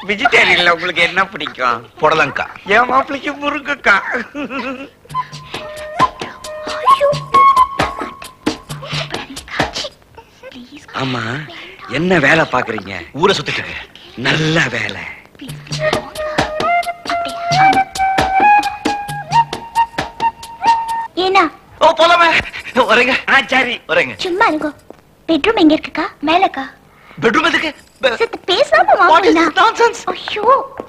Speaker 5: வெஜிடேரியன்ல உங்களுக்கு என்ன பிடிக்கும்
Speaker 1: புடலங்கா
Speaker 5: என் மாப்பிளைக்கு முருங்கக்கா ஆமா என்ன வேலை பாக்குறீங்க
Speaker 1: ஊரை சுத்திட்டு இருக்கு
Speaker 5: நல்ல வேலை
Speaker 6: ஏனா
Speaker 1: ஓ போலாமே வரேங்க
Speaker 5: ஆ சரி
Speaker 1: வரேங்க
Speaker 6: சும்மா இருங்கோ பெட்ரூம் எங்க இருக்குக்கா மேலக்கா
Speaker 1: பெட்ரூம் எதுக்கு பெ-
Speaker 6: சத்து பேசாம
Speaker 1: What is
Speaker 6: வாங்கண்ணா
Speaker 1: this nonsense?
Speaker 6: ஐயோ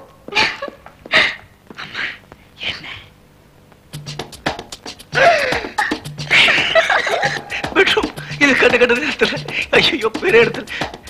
Speaker 1: பெட்ரூம் இது கண்டு கண்டு இடத்துல ஐயோ பெரிய இடத்துல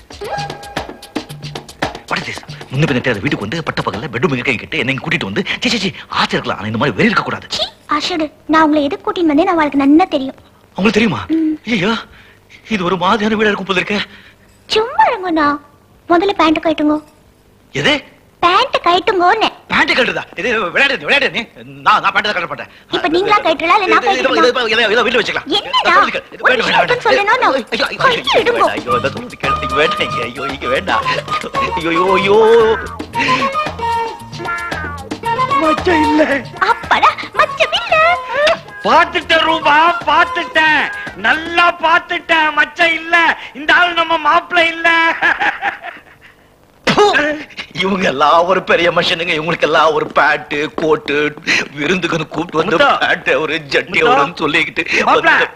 Speaker 1: What is this? முன்ன பின்ன தெரியாத வீட்டுக்கு வந்து பட்ட பகல்ல பெட்ரூம் எங்க கை கிட்ட என்னை இங்க கூட்டிட்டு வந்து சீ சீ, சீ ஆச்சரியம் இருக்கலாம் ஆனா இந்த மாதிரி வெளிய இருக்க கூடாது
Speaker 6: சீ ஆஷடு நான் உங்களை எதுக்கு கூட்டின்னு வந்தேன் அவளுக்கு நன்னா தெரியும்
Speaker 1: உங்களுக்கு தெரியுமா ஐயோ இது ஒரு மாதிரியான வீடா இருக்கும் போல இருக்க
Speaker 6: சும்மா இருங்கண்ணா முதல்ல பேண்ட் கட்டுங்க
Speaker 1: எது
Speaker 6: பேண்ட் கட்டுங்கோன்னு
Speaker 1: பேண்ட் கட்டுதா இது விளையாடு விளையாடு நீ நான் நான் பேண்ட் தான் கட்ட மாட்டேன்
Speaker 6: இப்ப நீங்களா கட்டலாம் இல்ல நான்
Speaker 1: இது- இது-
Speaker 6: கட்டணுமா?
Speaker 1: இது- இது- இதை வீட்டுல வச்சுக்கலாம்
Speaker 6: என்னடா?
Speaker 1: நான் சொல்றது கேளு. இது
Speaker 6: ஒரு
Speaker 1: வேண்டாம்,
Speaker 6: விஷயம்
Speaker 1: வேண்டாம்,
Speaker 6: சொல்லணும் நான்.
Speaker 1: ஐயோ, ஐயோ, ஐயோ,
Speaker 6: கையை
Speaker 1: ஐயோ,
Speaker 6: எடுங்கோ.
Speaker 1: ஐயோ, இதை சொல்றது கேளு. இங்க வேண்டாம் இங்க, ஐயோ, இங்க வேண்டாம் ஐயோ, ஐயோ, ஐயோ.
Speaker 5: மச்சம் இல்ல
Speaker 6: அப்பாடா மச்சம் இல்ல
Speaker 5: பாத்துட்டேன் ரூபா பாத்துட்டேன் நல்லா பாத்துட்டேன் மச்சம் இல்ல இந்த ஆள் நம்ம மாப்பிள்ளை இல்ல
Speaker 1: பு! இவங்க எல்லாம் ஒரு பெரிய மனுஷனுங்க இவங்களுக்கு எல்லாம் ஒரு பேண்ட் கோட்டு விருந்துக்கு கூப்பிட்டு வந்து
Speaker 5: முத்தா.
Speaker 1: பேண்ட் ஒரு ஜட்டி
Speaker 5: முத்தா.
Speaker 1: வரும்னு சொல்லிக்கிட்டு
Speaker 5: மாப்பிள
Speaker 1: வந்து-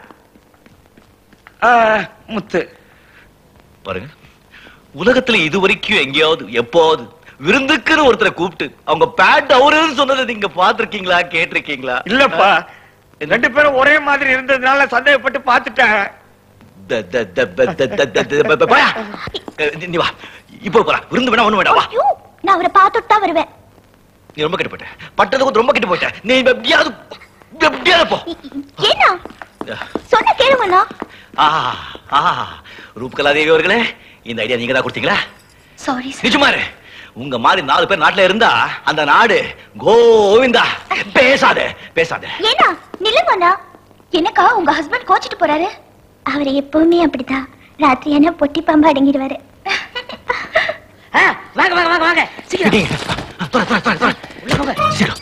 Speaker 5: முத்து
Speaker 1: பாருங்க உலகத்துல இது வரைக்கும் எங்கேயாவது எப்போது விருந்துக்குன்னு ஒருத்தரை கூப்பிட்டு அவங்க பேண்ட் அவருன்னு சொன்னதை நீங்க பாத்திருக்கீங்களா கேட்டிருக்கீங்களா
Speaker 5: இல்லப்பா ரெண்டு பேரும் ஒரே மாதிரி இருந்ததுனால சந்தேகப்பட்டு பாத்துட்டேன்
Speaker 1: த- த- த- ப- த- த- த- த- ப- ப- போயா. அஹ் நீ- நீ வா இப்போ போறா விருந்து வேணா ஒண்ணு வேணா வா
Speaker 6: ஐயோ நான் அவரை பார்த்துட்டு தான் வருவேன்
Speaker 1: நீ ரொம்ப கெட்டு போயிட்ட பட்டதுக்கு ரொம்ப கெட்டு போயிட்ட நீ எப்படியாவது எப்படியாவது போ
Speaker 6: ஏன்னா சொன்ன கேளுங்கண்ணா
Speaker 1: ஆ ஆ ரூப்கலா தேவி அவர்களே இந்த ஐடியா நீங்க தான் கொடுத்தீங்களா
Speaker 6: சாரி சார்
Speaker 1: நிஜமாரு உங்க மாதிரி நாலு பேர் நாட்டுல இருந்தா அந்த நாடு கோவிந்தா பேசாத பேசாத
Speaker 6: ஏன்னா நில்லுங்கண்ணா என்னக்கா உங்க ஹஸ்பண்ட் கோச்சிட்டு போறாரு அவர் எப்பவுமே அப்படிதான் ராத்திரி ஆனா பொட்டி பாம்பு அடங்கிடுவாரு
Speaker 2: ஆ, வாங்க வாங்க வாங்க வாங்க சீக்கிரம்
Speaker 1: விட்டீங்க. தொட, தொட, தொட, தொட.
Speaker 2: உள்ள போங்க
Speaker 1: சீக்கிரம்.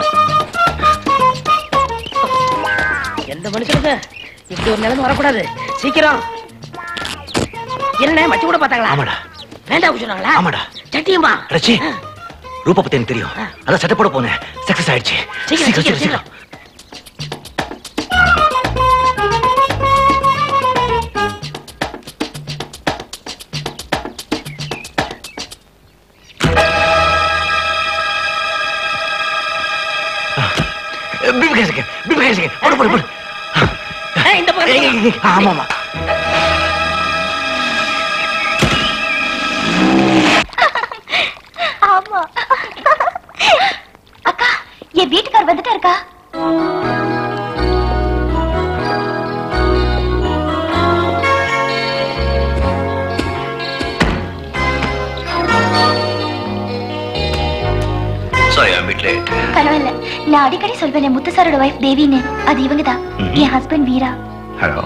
Speaker 2: எந்த மனுஷனுக்கு இப்படி ஒரு நிலைமை வரக்கூடாது சீக்கிரம் என்ன மச்சி கூட பார்த்தாங்களா
Speaker 1: ஆமாடா
Speaker 2: வேண்டாம் சொன்னாங்களா
Speaker 1: ஆமாடா.
Speaker 2: சட்டியுமா
Speaker 1: அடச்சி ரூபா பத்தி எனக்கு தெரியும் அதான் சட்டை போட போனேன் சக்சஸ் ஆயிடுச்சு
Speaker 2: சீக்கிரம், சீக்கிரம், சீக்கிரம்.
Speaker 1: பிபி கேசுங்க பிபி கேசுங்க போடு போடு போடு
Speaker 2: ஆ, இந்த பக்கம்
Speaker 1: ஏய், ஏய், ஏய், ஆமா ஆமா
Speaker 6: ஆமா அக்கா என் வீட்டுக்கார் வந்துட்டா இருக்கா
Speaker 1: சாரி ஐ மீட் லேட்
Speaker 6: பரவாயில்ல நான் அடிக்கடி சொல்வேன் முத்து சாரோட வைஃப் தேவின்னு அது இவங்க தான்
Speaker 1: ம்ஹும்.
Speaker 6: என் ஹஸ்பண்ட் வீரா
Speaker 1: ஹலோ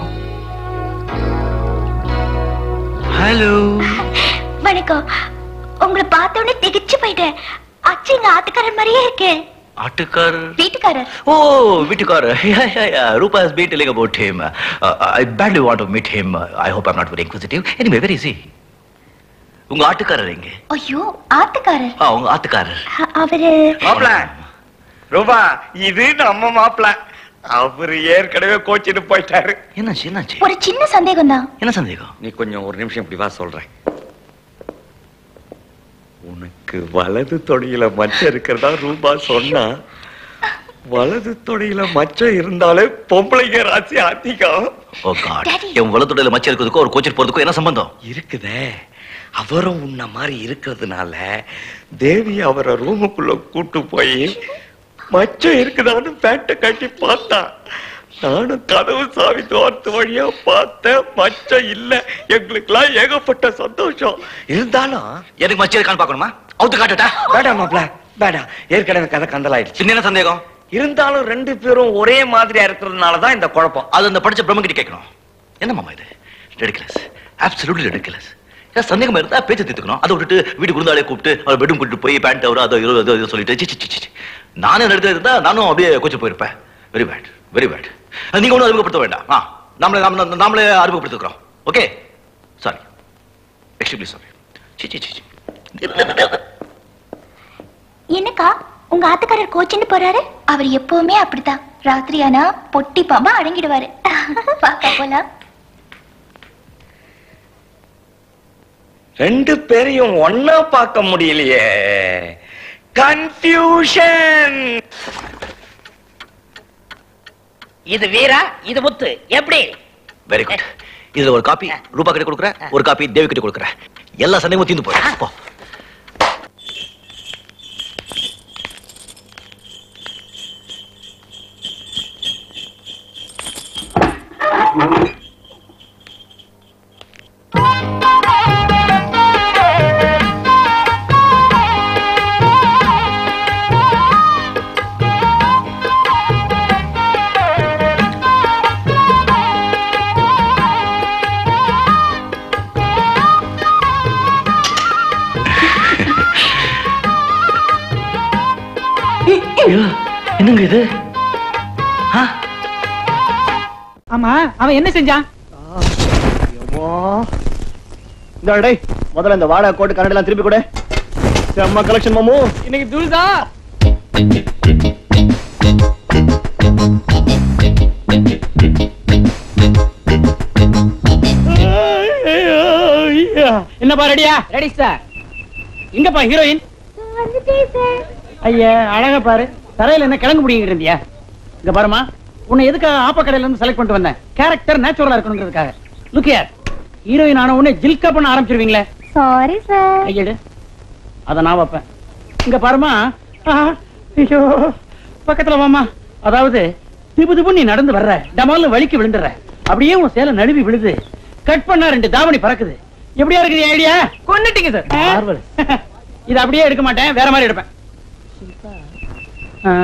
Speaker 1: ஹலோ
Speaker 6: வணக்கம் உங்களை பார்த்த உடனே திகைச்சு போயிட்டேன் அச்சு எங்க ஆத்துக்காரர் மாதிரியே இருக்கேன்
Speaker 1: ஆட்டுக்காரர்
Speaker 6: வீட்டுக்காரர்
Speaker 1: ஓ வீட்டுக்காரர் yeah, yeah, yeah. Rupa has been telling about him. Uh, I badly want to meet him. I hope I'm not very inquisitive. Anyway, where is he? உங்க ஆட்டுக்காரர் எங்க
Speaker 6: ஐயோ ஆத்துக்காரர்
Speaker 1: ஆ, உங்க ஆத்துக்காரர்
Speaker 6: அ- அவரு
Speaker 5: மாப்பிள ரூபா இது நம்ம மாப்பிள அவரு ஏற்கனவே கோச்சிட்டு போயிட்டாரு
Speaker 1: என்னாச்சு என்னாச்சு
Speaker 6: ஒரு சின்ன சந்தேகம் தான்
Speaker 1: என்ன சந்தேகம்
Speaker 5: நீ கொஞ்சம் ஒரு நிமிஷம் இப்படி வா சொல்றேன் உனக்கு வலது தொடையில மச்சம் இருக்கிறதா ரூபா சொன்னா வலது தொடையில மச்சம் இருந்தாலே பொம்பளைங்க ராசி அதிகம்
Speaker 1: ஓ காட்
Speaker 6: Daddy.
Speaker 1: என் வளத்துடையில மச்சம் இருக்கிறதுக்கும் ஒரு கோச்சர் போறதுக்கும் என்ன சம்பந்தம்
Speaker 5: இருக்குதே அவரும் உன்ன மாதிரி இருக்கிறதுனால தேவி அவரை ரூமுக்குள்ள கூட்டு போய் மச்சம் இருக்குதான்னு பேட்டை கட்டி பார்த்தா நானும் கதவு சாவி தோர்த்து வழியா பார்த்தேன் மச்சம் இல்ல எங்களுக்கெல்லாம் ஏகப்பட்ட சந்தோஷம் இருந்தாலும்
Speaker 1: எனக்கு மச்சம் இருக்கான்னு பார்க்கணுமா அவுத்து காட்டுட்டா
Speaker 5: வேண்டாம் மாப்ள வேண்டாம் ஏற்கனவே கதை கந்தலாயிடுச்சு
Speaker 1: சின்ன என்ன சந்தேகம்
Speaker 5: இருந்தாலும் ரெண்டு பேரும் ஒரே மாதிரியா இருக்கிறதுனாலதான் இந்த குழப்பம்
Speaker 1: அது அந்த படிச்ச பிரம்மகிட்ட கேட்கணும் என்ன மாமா இது ரெடிகுலஸ் அப்சல்யூட்லி ரெடிகுலஸ் ஏதாவது சந்தேகமா இருந்தா பேச்சை தீர்த்துக்கணும் அதை விட்டுட்டு வீட்டுக்கு விருந்தாளே கூப்பிட்டு அவர் பெட்ரூம் கூட்டிட்டு போய் பேண்ட் அவர் அதோ இதோ இதோ இதோ சொல்லிட்டு சி, சி, சி, சி. நானே நடத்த இருந்தா நானும் அப்படியே கொஞ்சம் போயிருப்பேன் வெரி பேட் வெரி பேட் நீங்க ஒன்றும் அறிமுகப்படுத்த வேண்டாம் ஆ நாமளே நாம நாமளே அறிமுகப்படுத்திக்கிறோம் ஓகே சாரி எக்ஸ்ட்ரீம்லி சாரி சி சி சி சி.
Speaker 6: என்னக்கா உங்க ஆத்துக்காரர் கோச்சின்னு போறாரு அவர் எப்பவுமே அப்படித்தான் ராத்திரி ஆனா பொட்டி பாம்பா அடங்கிடுவாரு பாக்கா போலாம்
Speaker 5: ரெண்டு பேரையும் ஒன்னா பார்க்க முடியலையே கன்ஃபியூஷன்
Speaker 2: இது வீரா இது முத்து எப்படி
Speaker 1: வெரி குட் இதுல ஒரு காப்பி ரூபா கிட்ட கொடுக்குறேன் ஒரு காப்பி தேவி கிட்ட கொடுக்குறேன் எல்லா சந்தேகமும் தீர்ந்து போயிடும் போ என்னங்க இது
Speaker 8: ஆமா அவன் என்ன செஞ்சான்
Speaker 9: இந்த டேய் முதல்ல இந்த வாடகை கோட்டு கரண்ட் எல்லாம் திருப்பி கொடு செம்ம கலெக்ஷன் மாமு
Speaker 8: இன்னைக்கு தூள்தா என்னப்பா ரெடியா ரெடி சார் எங்கப்பா ஹீரோயின் ஐயா அழகா பாரு தரையில என்ன கிழங்கு முடிங்கிட்டு இருந்தியா இங்க பாருமா உன்னை எதுக்காக ஆப்ப கடையில இருந்து செலக்ட் பண்ணிட்டு வந்தேன் கேரக்டர் நேச்சுரலா இருக்கணுங்கிறதுக்காக லுக்கியார் ஹீரோயின் ஆன உடனே ஜில்கா பண்ண ஆரம்பிச்சிருவீங்களே
Speaker 6: சாரி சார்
Speaker 8: ஐயடு அத நான் வைப்பேன் இங்க பாருமா ஆஹா, ஐயோ பக்கத்துல வாமா அதாவது திபு திபு நீ நடந்து வர்ற டமால்னு வலிக்கு விழுந்துற அப்படியே உன் சேலை நழுவி விழுது கட் பண்ணா ரெண்டு தாவணி பறக்குது எப்படியா இருக்குது ஐடியா கொண்டுட்டீங்க சார் இது அப்படியே எடுக்க மாட்டேன் வேற மாதிரி எடுப்பேன் ஆ.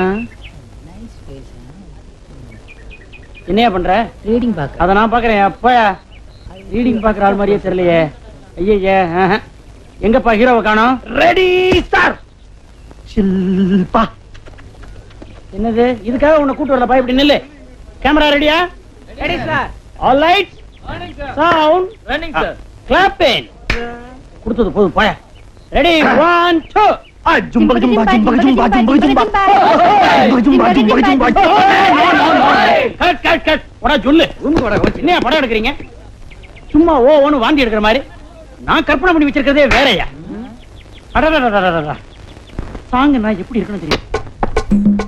Speaker 8: என்னையா பண்ற
Speaker 2: ரீடிங் பாக்க
Speaker 8: அத நான் பாக்குறேன் அப்பா ரீடிங் பாக்குற ஆள் மாதிரியே தெரியலையே ஐயே எங்கப்பா ஹீரோவை காணோம் ரெடி ஸ்டார் ஷில்பா என்னது இதுக்காக உன்னை கூட்டு வரல இப்படி நில்லு கேமரா ரெடியா ready sir all light sound running sir clapping கொடுத்தது போதும் போய ரெடி ஒன் டூ
Speaker 9: ஜும்பக ஜும்பா ஜும்பக ஜும்பா ஜும்பக ஜும்பா ஜும்பக ஜும்பா ஜும்பக ஜும்பா
Speaker 8: கட் கட் கட் போடா சொல்லு ரூமுக்கு வர என்னையா படம் எடுக்கிறீங்க சும்மா ஓ ஓன்னு வாந்தி எடுக்கிற மாதிரி நான் கற்பனை பண்ணி வச்சிருக்கிறதே வேறயா அடடடடடடடா சாங் நான் எப்படி இருக்கணும் தெரியும்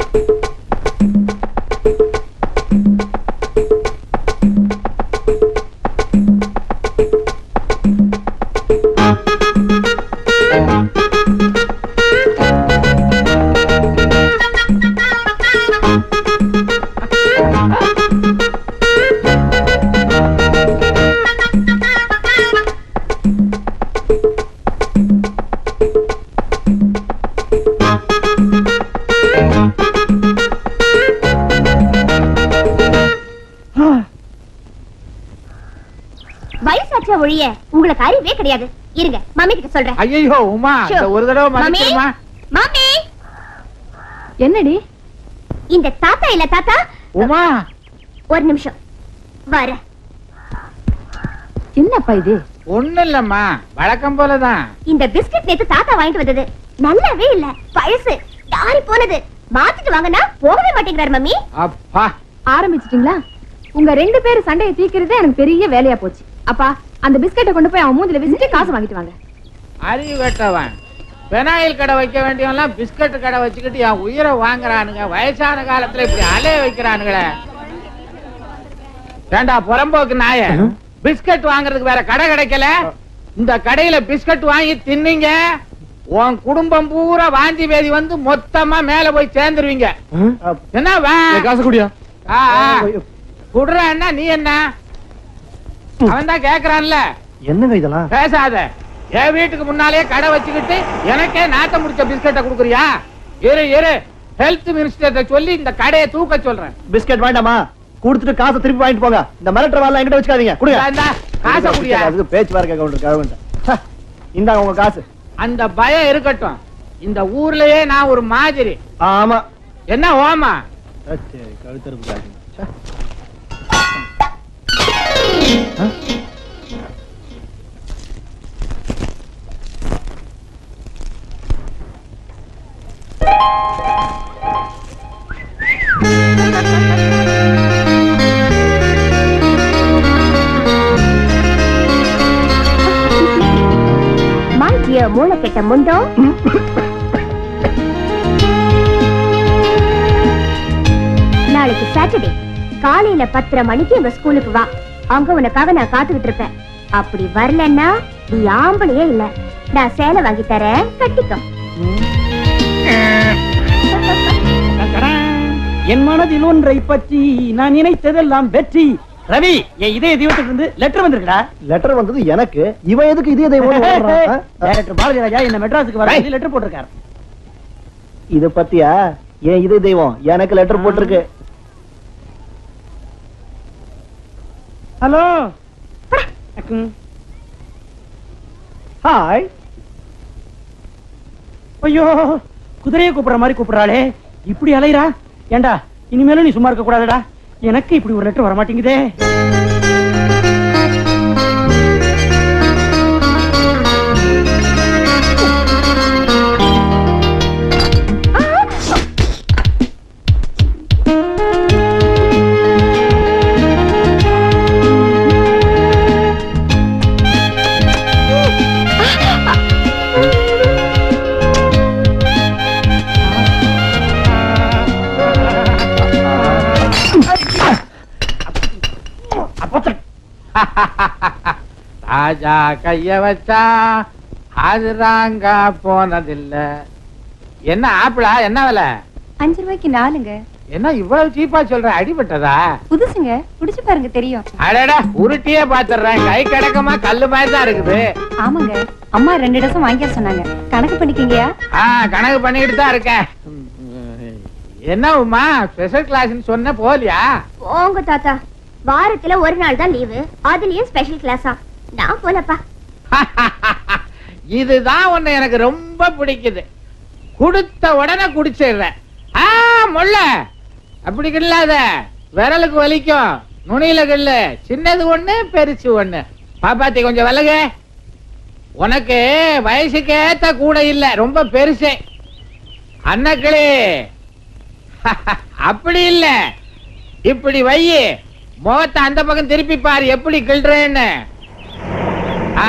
Speaker 6: வயசாச்சா ஒழிய உங்களுக்கு அறிவே கிடையாது இருங்க மம்மி கிட்ட சொல்றேன்
Speaker 8: ஐயோ உமா
Speaker 6: இந்த
Speaker 8: ஒரு தடவை
Speaker 6: மம்மி மம்மி என்னடி இந்த தாத்தா இல்ல தாத்தா
Speaker 8: உமா
Speaker 6: ஒரு நிமிஷம் வர
Speaker 8: என்னப்பா இது ஒண்ணு இல்லம்மா வழக்கம் போலதான்
Speaker 6: இந்த பிஸ்கட் நேத்து தாத்தா வாங்கிட்டு வந்தது நல்லாவே இல்ல பழசு யாரி போனது மாத்திட்டு வாங்கன்னா போகவே மாட்டேங்கிறார் மம்மி
Speaker 8: அப்பா
Speaker 10: ஆரம்பிச்சிட்டீங்களா உங்க ரெண்டு பேரும் சண்டையை தீர்க்கிறதே எனக்கு பெரிய வேலையா போச்சு அப்பா அந்த பிஸ்கட்டை கொண்டு போய் அவன் மூஞ்சில விசிட்டு காசு வாங்கிட்டு வாங்க
Speaker 8: அறிவு கட்டவன் பெனாயில் கடை வைக்க வேண்டியவன்லாம் பிஸ்கட் கடை வச்சுக்கிட்டு என் உயிரை வாங்குறானுங்க வயசான காலத்துல இப்படி அலைய வைக்கிறானுங்களே ஏண்டா புறம்போக்கு நாய பிஸ்கட் வாங்குறதுக்கு வேற கடை கிடைக்கல இந்த கடையில பிஸ்கட் வாங்கி தின்னீங்க உன் குடும்பம் பூரா வாந்தி பேதி வந்து மொத்தமா மேல போய் சேர்ந்துருவீங்க என்ன வே-
Speaker 9: காசு குடியா
Speaker 8: ஆ, ஆ. குடுறான்னா நீ என்ன அவன் தான் கேக்குறான்ல
Speaker 9: என்னங்க இதெல்லாம்
Speaker 8: பேசாத என் வீட்டுக்கு முன்னாலே கடை வச்சுக்கிட்டு எனக்கே நாட்டம் முடிச்ச பிஸ்கட்டை குடுக்குறியா இரு இரு ஹெல்த் மினிஸ்டர் சொல்லி இந்த கடையை தூக்க சொல்றேன்
Speaker 9: பிஸ்கட் வேண்டாமா கொடுத்துட்டு காசை திருப்பி வாங்கிட்டு போங்க இந்த மிரட்டர் வேலை என்கிட்ட வச்சுக்காதீங்க கொடுங்க
Speaker 8: இந்தா, இந்தா, காசை குடியா
Speaker 9: அதுக்கு பேச்சுவார்த்தை கவுண்டர் கழுவன்ட்ட இந்தாங்க உங்க காசு
Speaker 8: அந்த பயம் இருக்கட்டும் இந்த ஊர்லயே நான் ஒரு மாதிரி
Speaker 9: ஆமா
Speaker 8: என்ன ஓமா
Speaker 9: சரி கழுத்தறுப்பு காசு ச்சே.
Speaker 11: மை டியர் மூளைக்கெட்ட முண்டோ நாளைக்கு சாட்டர்டே காலையில பத்தரை மணிக்கு எங்க ஸ்கூலுக்கு வா அங்க உனக்காக நான் காத்துக்கிட்டு இருப்பேன் அப்படி வரலன்னா நீ ஆம்பளையே இல்ல நான் சேலை வாங்கி தரேன் கட்டிக்கோ
Speaker 8: என் மனதில் ஒன்றை பற்றி நான் நினைத்ததெல்லாம் வெற்றி ரவி என் இதய தெய்வத்துக்கு இருந்து லெட்டர் வந்திருக்கா
Speaker 9: லெட்டர் வந்தது எனக்கு இவன் எதுக்கு இதே தெய்வம்
Speaker 8: டைரக்டர் பாரதி ராஜா என்ன மெட்ராஸுக்கு வர சொல்லி லெட்டர் போட்டிருக்காரு
Speaker 9: இத பத்தியா என் இதே தெய்வம் எனக்கு லெட்டர் போட்டிருக்கு
Speaker 8: ஹலோ
Speaker 9: ஹாய்
Speaker 8: ஐயோ குதிரையை கூப்பிடுற மாதிரி கூப்பிடுறாளே இப்படி அலைறா ஏண்டா இனிமேலும் நீ சும்மா இருக்க கூடாதுடா எனக்கு இப்படி ஒரு லெட்டர் வர மாட்டேங்குதே ராஜா கைய வச்சா அது ராங்க போனதில்ல என்ன ஆப்பிளா என்ன விலை
Speaker 10: அஞ்சு ரூபாய்க்கு நாலுங்க
Speaker 8: என்ன இவ்வளவு சீப்பா சொல்ற அடிபட்டதா
Speaker 10: புதுசுங்க குடிச்சு பாருங்க தெரியும்
Speaker 8: அடடா உருட்டியே பாத்துறேன் கை கடக்கமா கல்லு மாதிரி தான் இருக்குது
Speaker 10: ஆமாங்க அம்மா ரெண்டு டசம் வாங்கிக்க சொன்னாங்க கணக்கு பண்ணிக்கிங்கயா
Speaker 8: ஆ கணக்கு பண்ணிக்கிட்டு தான் இருக்கேன் என்ன உமா ஸ்பெஷல் கிளாஸ்னு சொன்ன போலியா
Speaker 11: போங்க தாத்தா வாரத்துல ஒரு நாள் தான் லீவு அதுலயும் ஸ்பெஷல் கிளாஸா நான் போலப்பா
Speaker 8: இதுதான் உன்னை எனக்கு ரொம்ப பிடிக்குது குடுத்த உடனே குடிச்சிடுற ஆ முள்ள அப்படி கில்லாத விரலுக்கு வலிக்கும் நுனியில கில்லு சின்னது ஒண்ணு பெருசு ஒண்ணு பாப்பாத்தி கொஞ்சம் விலகு உனக்கு வயசுக்கு ஏத்த கூட இல்ல ரொம்ப பெருசு அன்னக்கிளி அப்படி இல்ல இப்படி வையி முகத்தை அந்த பக்கம் திருப்பி பாரு எப்படி கிள்றேன்னு ஆ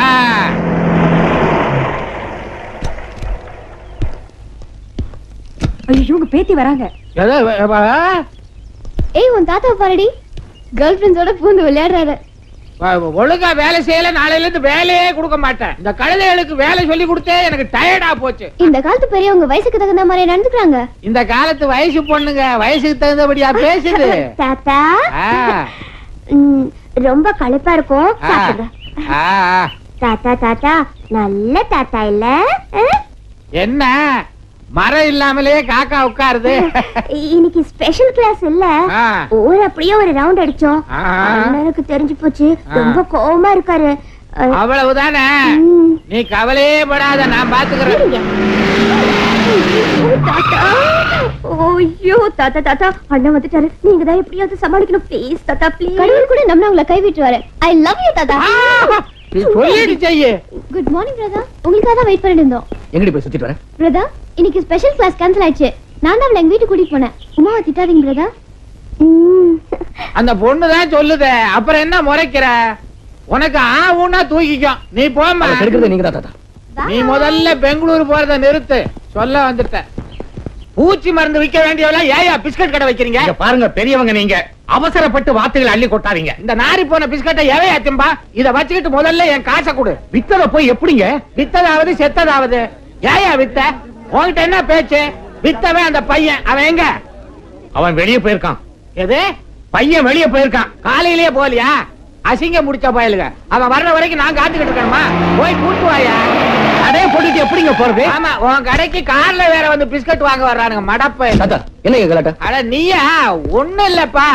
Speaker 10: ஐயோ உங்க பேத்தி வராங்க
Speaker 8: ஏதோ வ- வ-
Speaker 11: ஏய் உன் தாத்தா பாருடி கேர்ள் ஃபிரெண்ட்ஸோட பூந்து விளையாடுறாரு
Speaker 8: வ- ஒழுங்கா வேலை செய்யல நாளையில இருந்து வேலையே கொடுக்க மாட்டேன் இந்த கழுதைகளுக்கு வேலை சொல்லி கொடுத்தே எனக்கு டயர்டா போச்சு
Speaker 11: இந்த காலத்து பெரியவங்க வயசுக்கு தகுந்த மாதிரி நடந்துக்கிறாங்க
Speaker 8: இந்த காலத்து வயசு பொண்ணுங்க வயசுக்கு தகுந்தபடியா பேசுது
Speaker 11: தாத்தா
Speaker 8: ஆ,
Speaker 11: ம், ரொம்ப களைப்பா இருக்கும்
Speaker 8: ஆ,
Speaker 11: சாப்பிடுங்க
Speaker 8: ஆ, ஆ.
Speaker 11: தாத்தா தாத்தா நல்ல தாத்தா இல்ல ஆ?
Speaker 8: என்ன மரம் இல்லாமலே காக்கா உட்காருது
Speaker 11: இன்னைக்கு ஸ்பெஷல் கிளாஸ் இல்ல
Speaker 8: ஆ.
Speaker 11: ஊர் அப்படியே ஒரு ரவுண்ட் அடிச்சோம்
Speaker 8: ஆ.
Speaker 11: அண்ணனுக்கு தெரிஞ்சு போச்சு
Speaker 8: ஆ.
Speaker 11: ரொம்ப கோவமா இருக்காரு அஹ்,
Speaker 8: அவ்வளவுதானே
Speaker 11: ம்.
Speaker 8: நீ கவலையே படாத நான் பாத்துக்கிறேன்
Speaker 11: இருங்க. ஐயோ, தாத்தா ஐயோ தாத்தா தாத்தா அண்ணன் வந்துட்டாரு நீங்க தான் எப்படியாவது சமாளிக்கணும் ப்ளீஸ் தாத்தா ப்ளீஸ் கடவுள் கூட நம்ம உங்களை கை விட்டுருவாரு ஐ லவ் யூ தாத்தா
Speaker 8: நீ சொல்லிடு செய்யு
Speaker 11: குட் மார்னிங் பிரதா உங்களுக்காக தான் வெயிட் பண்ணிட்டு இருந்தோம்
Speaker 7: எங்கடி போய் சுத்திட்டு வரேன்
Speaker 11: பிரதா இன்னைக்கு ஸ்பெஷல் கிளாஸ் கேன்சல் ஆயிடுச்சு நான் தான் அவளை எங்க வீட்டுக்கு கூட்டிட்டு போனேன் உமாவை திட்டாதீங்க பிரதா
Speaker 8: அந்த பொண்ணு தான் சொல்லுதே அப்புறம் என்ன முறைக்கிற உனக்கு ஆ ஊனா தூக்கிக்கும் நீ போம்மா
Speaker 7: கெடுக்கிறது நீங்க தான் தாத்தா
Speaker 8: நீ முதல்ல பெங்களூர் போறத நிறுத்து சொல்ல வந்துட்ட பூச்சி மருந்து விக்க வேண்டியவள ஏயா பிஸ்கட் கடை வைக்கிறீங்க
Speaker 7: இங்க பாருங்க பெரியவங்க நீங்க அவசரப்பட்டு வார்த்தைகளை அள்ளி கொட்டாதீங்க
Speaker 8: இந்த நாரி போன பிஸ்கட்டை எவையா திம்பா இத வச்சுக்கிட்டு முதல்ல என் காசை கொடு
Speaker 7: வித்தத போய் எப்படிங்க
Speaker 8: வித்ததாவது செத்ததாவது ஏயா வித்த உன்கிட்ட என்ன பேச்சு வித்தவன் அந்த பையன் அவன் எங்க
Speaker 7: அவன் வெளியே போயிருக்கான்
Speaker 8: எது
Speaker 7: பையன் வெளியே போயிருக்கான்
Speaker 8: காலையிலேயே போலியா அசிங்க முடிச்ச பயலுக அவன் வர்ற வரைக்கும் நான் காத்துக்கிட்டு இருக்கணுமா போய் கூட்டு வாயா
Speaker 7: அதே போட்டுட்டு எப்படிங்க போறது
Speaker 8: ஆமா உன் கடைக்கு கார்ல வேற வந்து பிஸ்கட் வாங்க வர்றானுங்க மடப்ப
Speaker 7: தாத்தா என்ன கலாட்டா
Speaker 8: அட நீயா ஒண்ணு இல்லப்பா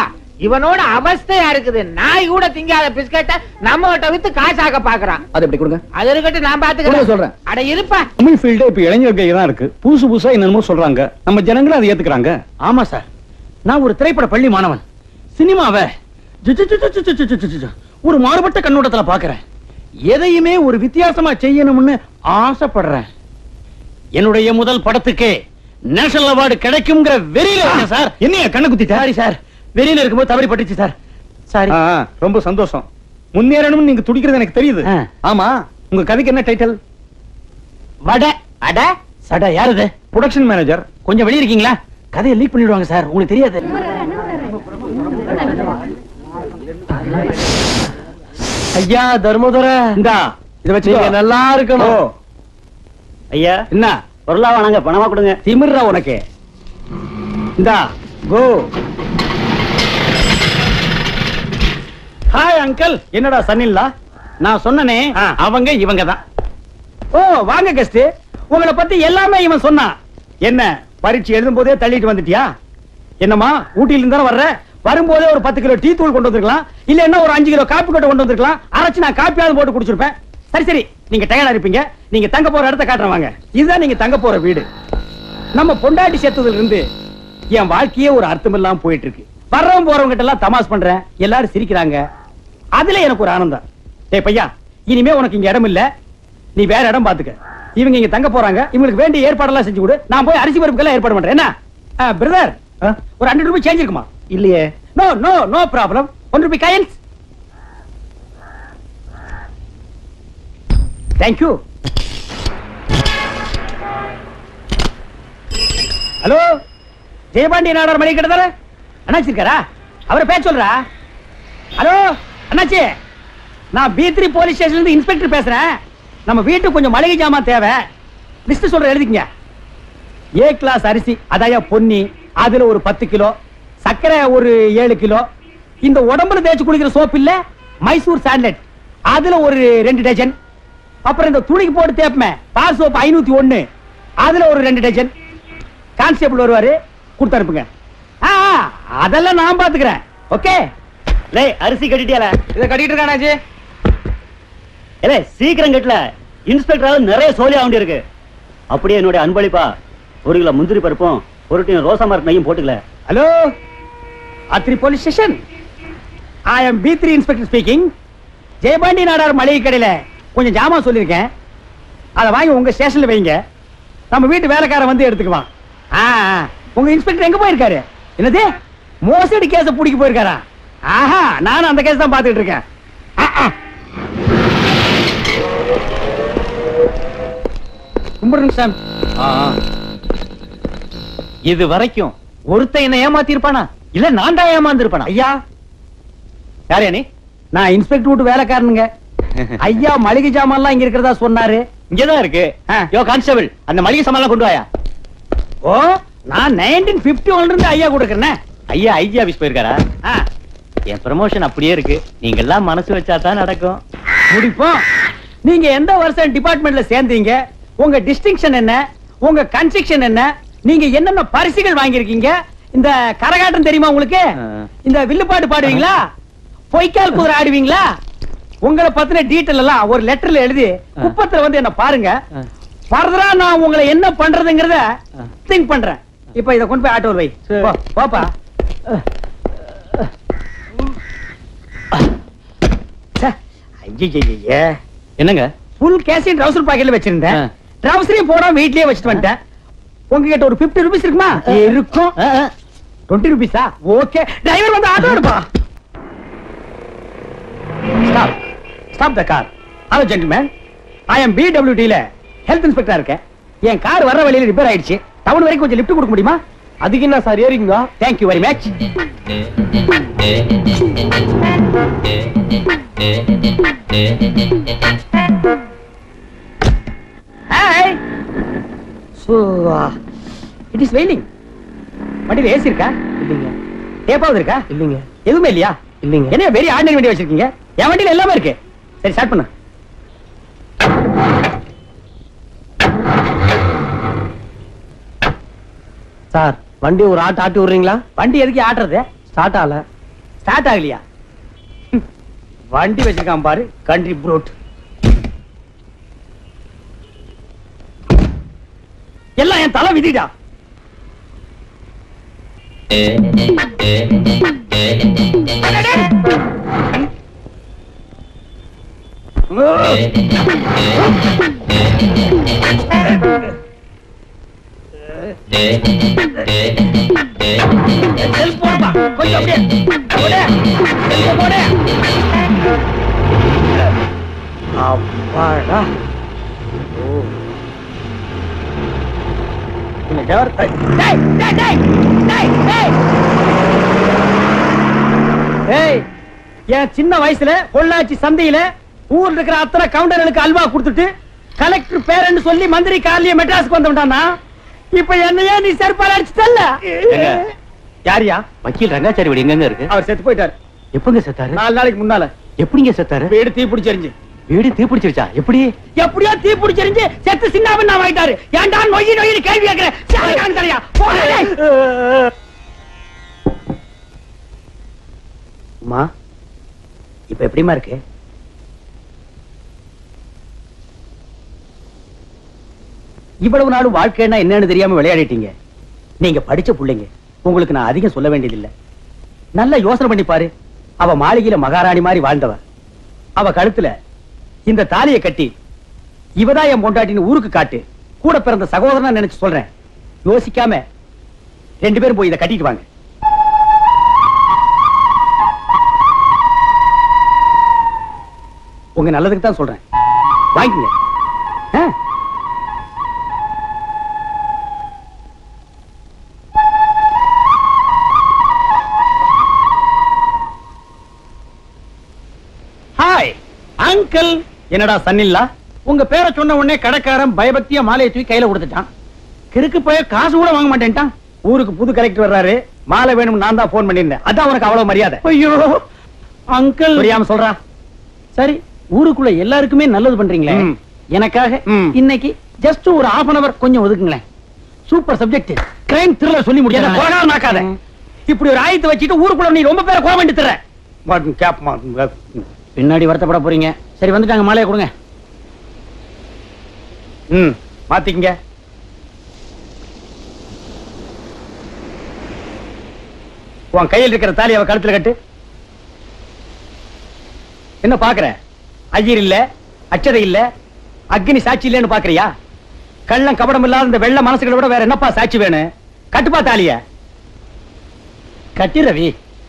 Speaker 2: இவனோட அவஸ்தையா இருக்குது நாய் கூட திங்காத பிஸ்கட்ட நம்ம கிட்ட வித்து காசாக்க பாக்குறான்
Speaker 9: அது எப்படி கொடுங்க
Speaker 2: அது இருக்கட்டும் நான்
Speaker 9: கொடுங்க
Speaker 2: பாத்துக்கிறேன்
Speaker 9: சொல்றேன்
Speaker 2: அட இருப்பா
Speaker 8: தமிழ் ஃபீல்டு இப்ப இளைஞர் கையில தான் இருக்கு புதுசு புதுசா என்னென்னமோ சொல்றாங்க நம்ம ஜனங்களும் அதை ஏத்துக்கிறாங்க ஆமா சார் நான் ஒரு திரைப்பட பள்ளி மாணவன் சினிமாவை ஜு, ஜு, ஜு, ஜு, ஜு, ஜு, ஜு, ஜு, ஜு, ஜு, ஒரு மாறுபட்ட கண்ணோட்டத்துல பாக்குறேன் எதையுமே ஒரு வித்தியாசமா செய்யணும்னு ஆசைப்படுறேன் என்னுடைய முதல் படத்துக்கு நேஷனல் அவார்டு கிடைக்கும்ங்கிற வெறியில இருக்கேன் சார் என்னைய கண்ணு குத்தி சாரி சார் வெறியில இருக்கும்போது தவறி பட்டுச்சு சார் சாரி ரொம்ப சந்தோஷம் முன்னேறணும்னு நீங்க துடிக்கிறது எனக்கு தெரியுது ஆமா உங்க கதைக்கு என்ன டைட்டில் வட அட சட யாருது ப்ரொடக்ஷன் மேனேஜர் கொஞ்சம் வெளிய இருக்கீங்களா கதையை லீக் பண்ணிடுவாங்க சார் உங்களுக்கு தெரியாது ஐயா தர்மதுர இந்தா இத வச்சு நல்லா இருக்கணும் ஐயா என்ன பொருளா வாங்க பணமா கொடுங்க திமிர்ரா உனக்கு இந்தா கோ ஹாய் அங்கிள் என்னடா சன்னில்லா நான் சொன்னனே அவங்க இவங்க தான் ஓ வாங்க கெஸ்ட் உங்களை பத்தி எல்லாமே இவன் சொன்னான் என்ன பரீட்சை எழுதும் போதே தள்ளிட்டு வந்துட்டியா என்னம்மா ஊட்டியில இருந்தா வர்ற வரும்போதே ஒரு பத்து கிலோ டீ தூள் கொண்டு வந்திருக்கலாம் இல்ல என்ன ஒரு அஞ்சு கிலோ காப்பி கொட்டை கொண்டு வந்திருக்கலாம் அரைச்சு நான் காப்பியாவது போட்டு குடிச்சிருப்பேன் சரி சரி நீங்க டயர்டா இருப்பீங்க நீங்க தங்க போற இடத்த காட்டுறேன் வாங்க இதுதான் நீங்க தங்க போற வீடு நம்ம பொண்டாட்டி சேர்த்ததுல இருந்து என் வாழ்க்கையே ஒரு அர்த்தம் இல்லாம போயிட்டு இருக்கு வர்றவங்க போறவங்க கிட்ட எல்லாம் தமாஸ் பண்றேன் எல்லாரும் சிரிக்கிறாங்க அதுல எனக்கு ஒரு ஆனந்தம் டேய் பையா இனிமே உனக்கு இங்க இடம் இல்ல நீ வேற இடம் பாத்துக்க இவங்க இங்க தங்க போறாங்க இவங்களுக்கு வேண்டிய ஏற்பாடெல்லாம் செஞ்சு கொடு நான் போய் அரிசி பருப்புக்கெல்லாம் ஏற்பாடு பண்றேன் என்ன பிரதர் ஒரு ஹண்ட்ரட் ருபி சேஞ்ச் இருக்குமா இல்லையே no no no problem one rupee coins thank you hello Jayapandi Nadar Mani கிட்டதார அண்ணாச்சி இருக்காரா அவரை பேச சொல்றா ஹலோ அண்ணாச்சி நான் பி த்ரீ போலீஸ் ஸ்டேஷன்ல இருந்து இன்ஸ்பெக்டர் பேசுறேன் நம்ம வீட்டுக்கு கொஞ்சம் மளிகை ஜாமான் தேவை லிஸ்ட் சொல்ற எழுதிக்கங்க ஏ கிளாஸ் அரிசி அதாயா பொன்னி அதுல ஒரு பத்து கிலோ சர்க்கரை ஒரு ஏழு கிலோ இந்த உடம்புல தேய்ச்சி குளிக்கிற சோப்பு இல்ல மைசூர் சாண்ட்லெட் அதுல ஒரு ரெண்டு டஜன் அப்புறம் இந்த துணிக்கு போட்டு தேப்பமே பார் சோப்பு ஐநூத்தி ஒண்ணு அதுல ஒரு ரெண்டு டஜன் கான்ஸ்டேபிள் வருவாரு கொடுத்து அனுப்புங்க ஆ, ஆ, அதெல்லாம் நான் பாத்துக்கிறேன் ஓகே லே அரிசி கட்டிட்டியால இத கட்டிட்டு இருக்கானாச்சு
Speaker 9: ஏலே சீக்கிரம் கட்டல இன்ஸ்பெக்டர் நிறைய சோலி ஆக இருக்கு அப்படியே என்னுடைய அன்பளிப்பா ஒரு கிலோ முந்திரி பருப்பும் ஒரு டீ ரோசா மரத் நெய்யும் போட்டுக்கல
Speaker 8: hello Athri police station I am P three inspector speaking Jayapandi Nadar மளிகை கடையில கொஞ்சம் ஜாமான் சொல்லியிருக்கேன் அதை வாங்கி உங்க ஸ்டேஷன்ல வைங்க நம்ம வீட்டு வேலைக்காரன் வந்து எடுத்துக்குவான் ஆ, ஆ. உங்க இன்ஸ்பெக்டர் எங்க போயிருக்காரு என்னது மோசடி கேஸ பிடிக்க போயிருக்காரா ஆஹா நானும் அந்த கேஸ் தான் பாத்துக்கிட்டு இருக்கேன் ஆ, ஆ. கும்பிடுங்க சார் இது வரைக்கும் ஒருத்தன் என்ன ஏமாத்தி இருப்பானா இல்ல நான் தான் ஏமாந்து இருப்பானா ஐயா யார் நீ நான் இன்ஸ்பெக்டர் வீட்டு வேலைக்காரனுங்க ஐயா மளிகை சாமான்லாம் இங்க இருக்கிறதா சொன்னாரு இங்கதான் இருக்கு யோ கான்ஸ்டபிள் அந்த மளிகை சாமான் கொண்டு வாயா ஓ நான் நைன்டீன் பிப்டி ஒன்ல இருந்து ஐயா கொடுக்கறேன் ஐயா ஐஜி ஆபீஸ் போயிருக்காரா என் ப்ரமோஷன் அப்படியே இருக்கு நீங்க எல்லாம் மனசு வச்சா தான் நடக்கும் முடிப்போம் நீங்க எந்த வருஷம் டிபார்ட்மெண்ட்ல சேர்ந்தீங்க உங்க டிஸ்டிங்ஷன் என்ன உங்க கன்ஸ்ட்ரக்ஷன் என்ன நீங்க என்னென்ன பரிசுகள் வாங்கியிருக்கீங்க இந்த கரகாட்டம் தெரியுமா உங்களுக்கு இந்த வில்லுப்பாட்டு பாடுவீங்களா பொய்க்கால் குதிரை ஆடுவீங்களா உங்களை பத்தின டீட்டெயில் எல்லாம் ஒரு லெட்டர்ல எழுதி குப்பத்துல வந்து என்ன பாருங்க ஃபர்தரா நான் உங்களை என்ன பண்றதுங்கறத திங்க் பண்றேன் இப்ப இத கொண்டு போய் ஆட்டோ வை போ, போப்பா ச்சே, ஐயையையே. என்னங்க ஃபுல் கேஷையும் ட்ரவுசர் பாக்கெட்ல வச்சிருந்தேன் ட்ரவுசரையும் போடாம வீட்லயே வச்சுட்டு வந்துட்டேன் உங்ககிட்ட ஒரு 50 ருபீஸ் இருக்குமா இருக்கும் 20 ருபீஸா ஓகே டிரைவர் வந்து ஆட்டோ எடுப்பா stop stop the car hello gentleman I am பிடபிள்யூடில ஹெல்த் இன்ஸ்பெக்டரா இருக்கேன் என் கார் வர வழியில ரிப்பேர் ஆயிடுச்சு டவுன் வரைக்கும் கொஞ்சம் லிஃப்ட் கொடுக்க முடியுமா அதுக்கு என்ன சார் ஏறிங்க thank you very much hi so it is wailing வண்டியில ஏசி இருக்கா இல்லைங்க டேப்பாவது இருக்கா இல்லைங்க எதுவுமே இல்லையா இல்லைங்க என்ன வெரி ஆர்டினரி வண்டி வச்சிருக்கீங்க என் வண்டியில எல்லாமே இருக்கு சரி ஸ்டார்ட் பண்ணு
Speaker 9: சார் வண்டி ஒரு ஆட்டு ஆட்டி விடுறீங்களா
Speaker 8: வண்டி எதுக்கு ஆட்டுறது
Speaker 9: ஸ்டார்ட் ஆகல
Speaker 8: ஸ்டார்ட் ஆகலையா ஹம். வண்டி வச்சிருக்கான் பாரு கண்ட்ரி ப்ரோட் எல்லாம் என் தலை விதிடா செல் போடுப்பா கொஞ்சம் அப்படியே போடு செல்ல போடு அப்பாடா ஓ இந்த டவர் டேய் டேய் டேய் டேய் டேய் ஏய் என் சின்ன வயசுல பொள்ளாச்சி சந்தையில ஊர்ல இருக்கிற அத்தனை கவுண்டர்களுக்கு அல்வா கொடுத்துட்டு கலெக்டர் பேரன்னு சொல்லி மந்திரி கார்லயே மெட்ராஸ்க்கு வந்துட்டானா இப்ப என்னையே நீ செருப்பால அடிச்சுட்டல்ல
Speaker 9: ஏங்க?
Speaker 8: யாரியா
Speaker 9: வக்கீல் ரங்காச்சாரி வீடு எங்கங்க இருக்கு
Speaker 8: அவர் செத்து போயிட்டாரு
Speaker 9: எப்பங்க செத்தாரு
Speaker 8: நாலு நாளைக்கு முன்னால
Speaker 9: எப்படிங்க செத்தாரு
Speaker 8: வீடு தீ பிடிச்செறிஞ்சு
Speaker 9: வீடு தீப்பிடிச்சிருச்சா எப்படி
Speaker 8: எப்படியோ தீ பிடிச்செறிஞ்சு செத்து சின்னாபின்னா ஆயிட்டாரு ஏன்டா நொய்யி நொய்யி கேள்வி கேட்கிறேன் சாலைக்கான தரையா அம்மா இப்ப எப்படிமா இருக்கு இவ்வளவு நாள் வாழ்க்கைன்னா என்னன்னு தெரியாம விளையாடிட்டீங்க நீங்க படிச்ச புள்ளைங்க உங்களுக்கு நான் அதிகம் சொல்ல வேண்டியதில்லை நல்லா யோசனை பண்ணி பாரு அவ மாளிகையில மகாராணி மாதிரி வாழ்ந்தவ அவ கழுத்துல இந்த தாலியை கட்டி இவதான் என் பொண்டாட்டின்னு ஊருக்கு காட்டு கூட பிறந்த சகோதரனா நினைச்சு சொல்றேன் யோசிக்காம ரெண்டு பேரும் போய் இதை கட்டிட்டு வாங்க உங்க நல்லதுக்கு தான் சொல்றேன் வாங்கிக்கங்க ஆ? ஹாய் அங்கிள் என்னடா சன்னில்லா உங்க பேரை சொன்ன உடனே கடைக்காரன் பயபக்தியா மாலையை தூக்கி கையில கொடுத்துட்டான் கிறுக்கு போய் காசு கூட வாங்க மாட்டேன்ட்டான் ஊருக்கு புது கலெக்டர் வர்றாரு மாலை வேணும் நான் தான் போன் பண்ணிருந்தேன் அதான் உனக்கு அவ்வளவு மரியாதை ஐயோ அங்கிள் புரியாம சொல்றா சரி ஊருக்குள்ள எல்லாருக்குமே நல்லது பண்றீங்களே எனக்காக இன்னைக்கு ஜஸ்ட் ஒரு half அன் அவர் கொஞ்சம் ஒதுக்குங்களேன் சூப்பர் சப்ஜெக்ட் கிரைம் த்ரில்லர் சொல்லி முடியாது போகாம நாக்காத இப்படி ஒரு ஆயத்தை வச்சுட்டு ஊருக்குள்ள நீ ரொம்ப பேரை கோவம் பண்ணி தர்ற கேப் பின்னாடி வருத்தப்பட போறீங்க சரி வந்துட்டாங்க மாலையை கொடுங்க ம் மாத்திக்கங்க உன் கையில் இருக்கிற தாலி அவ கழுத்துல கட்டு என்ன பாக்குற ஐயர் இல்ல அச்சதை இல்ல அக்னி சாட்சி இல்லன்னு பாக்குறியா கள்ளம் கபடம் இல்லாத இந்த வெள்ள மனசுகளை விட வேற என்னப்பா சாட்சி வேணும் கட்டுப்பா தாலிய கட்டி ரவி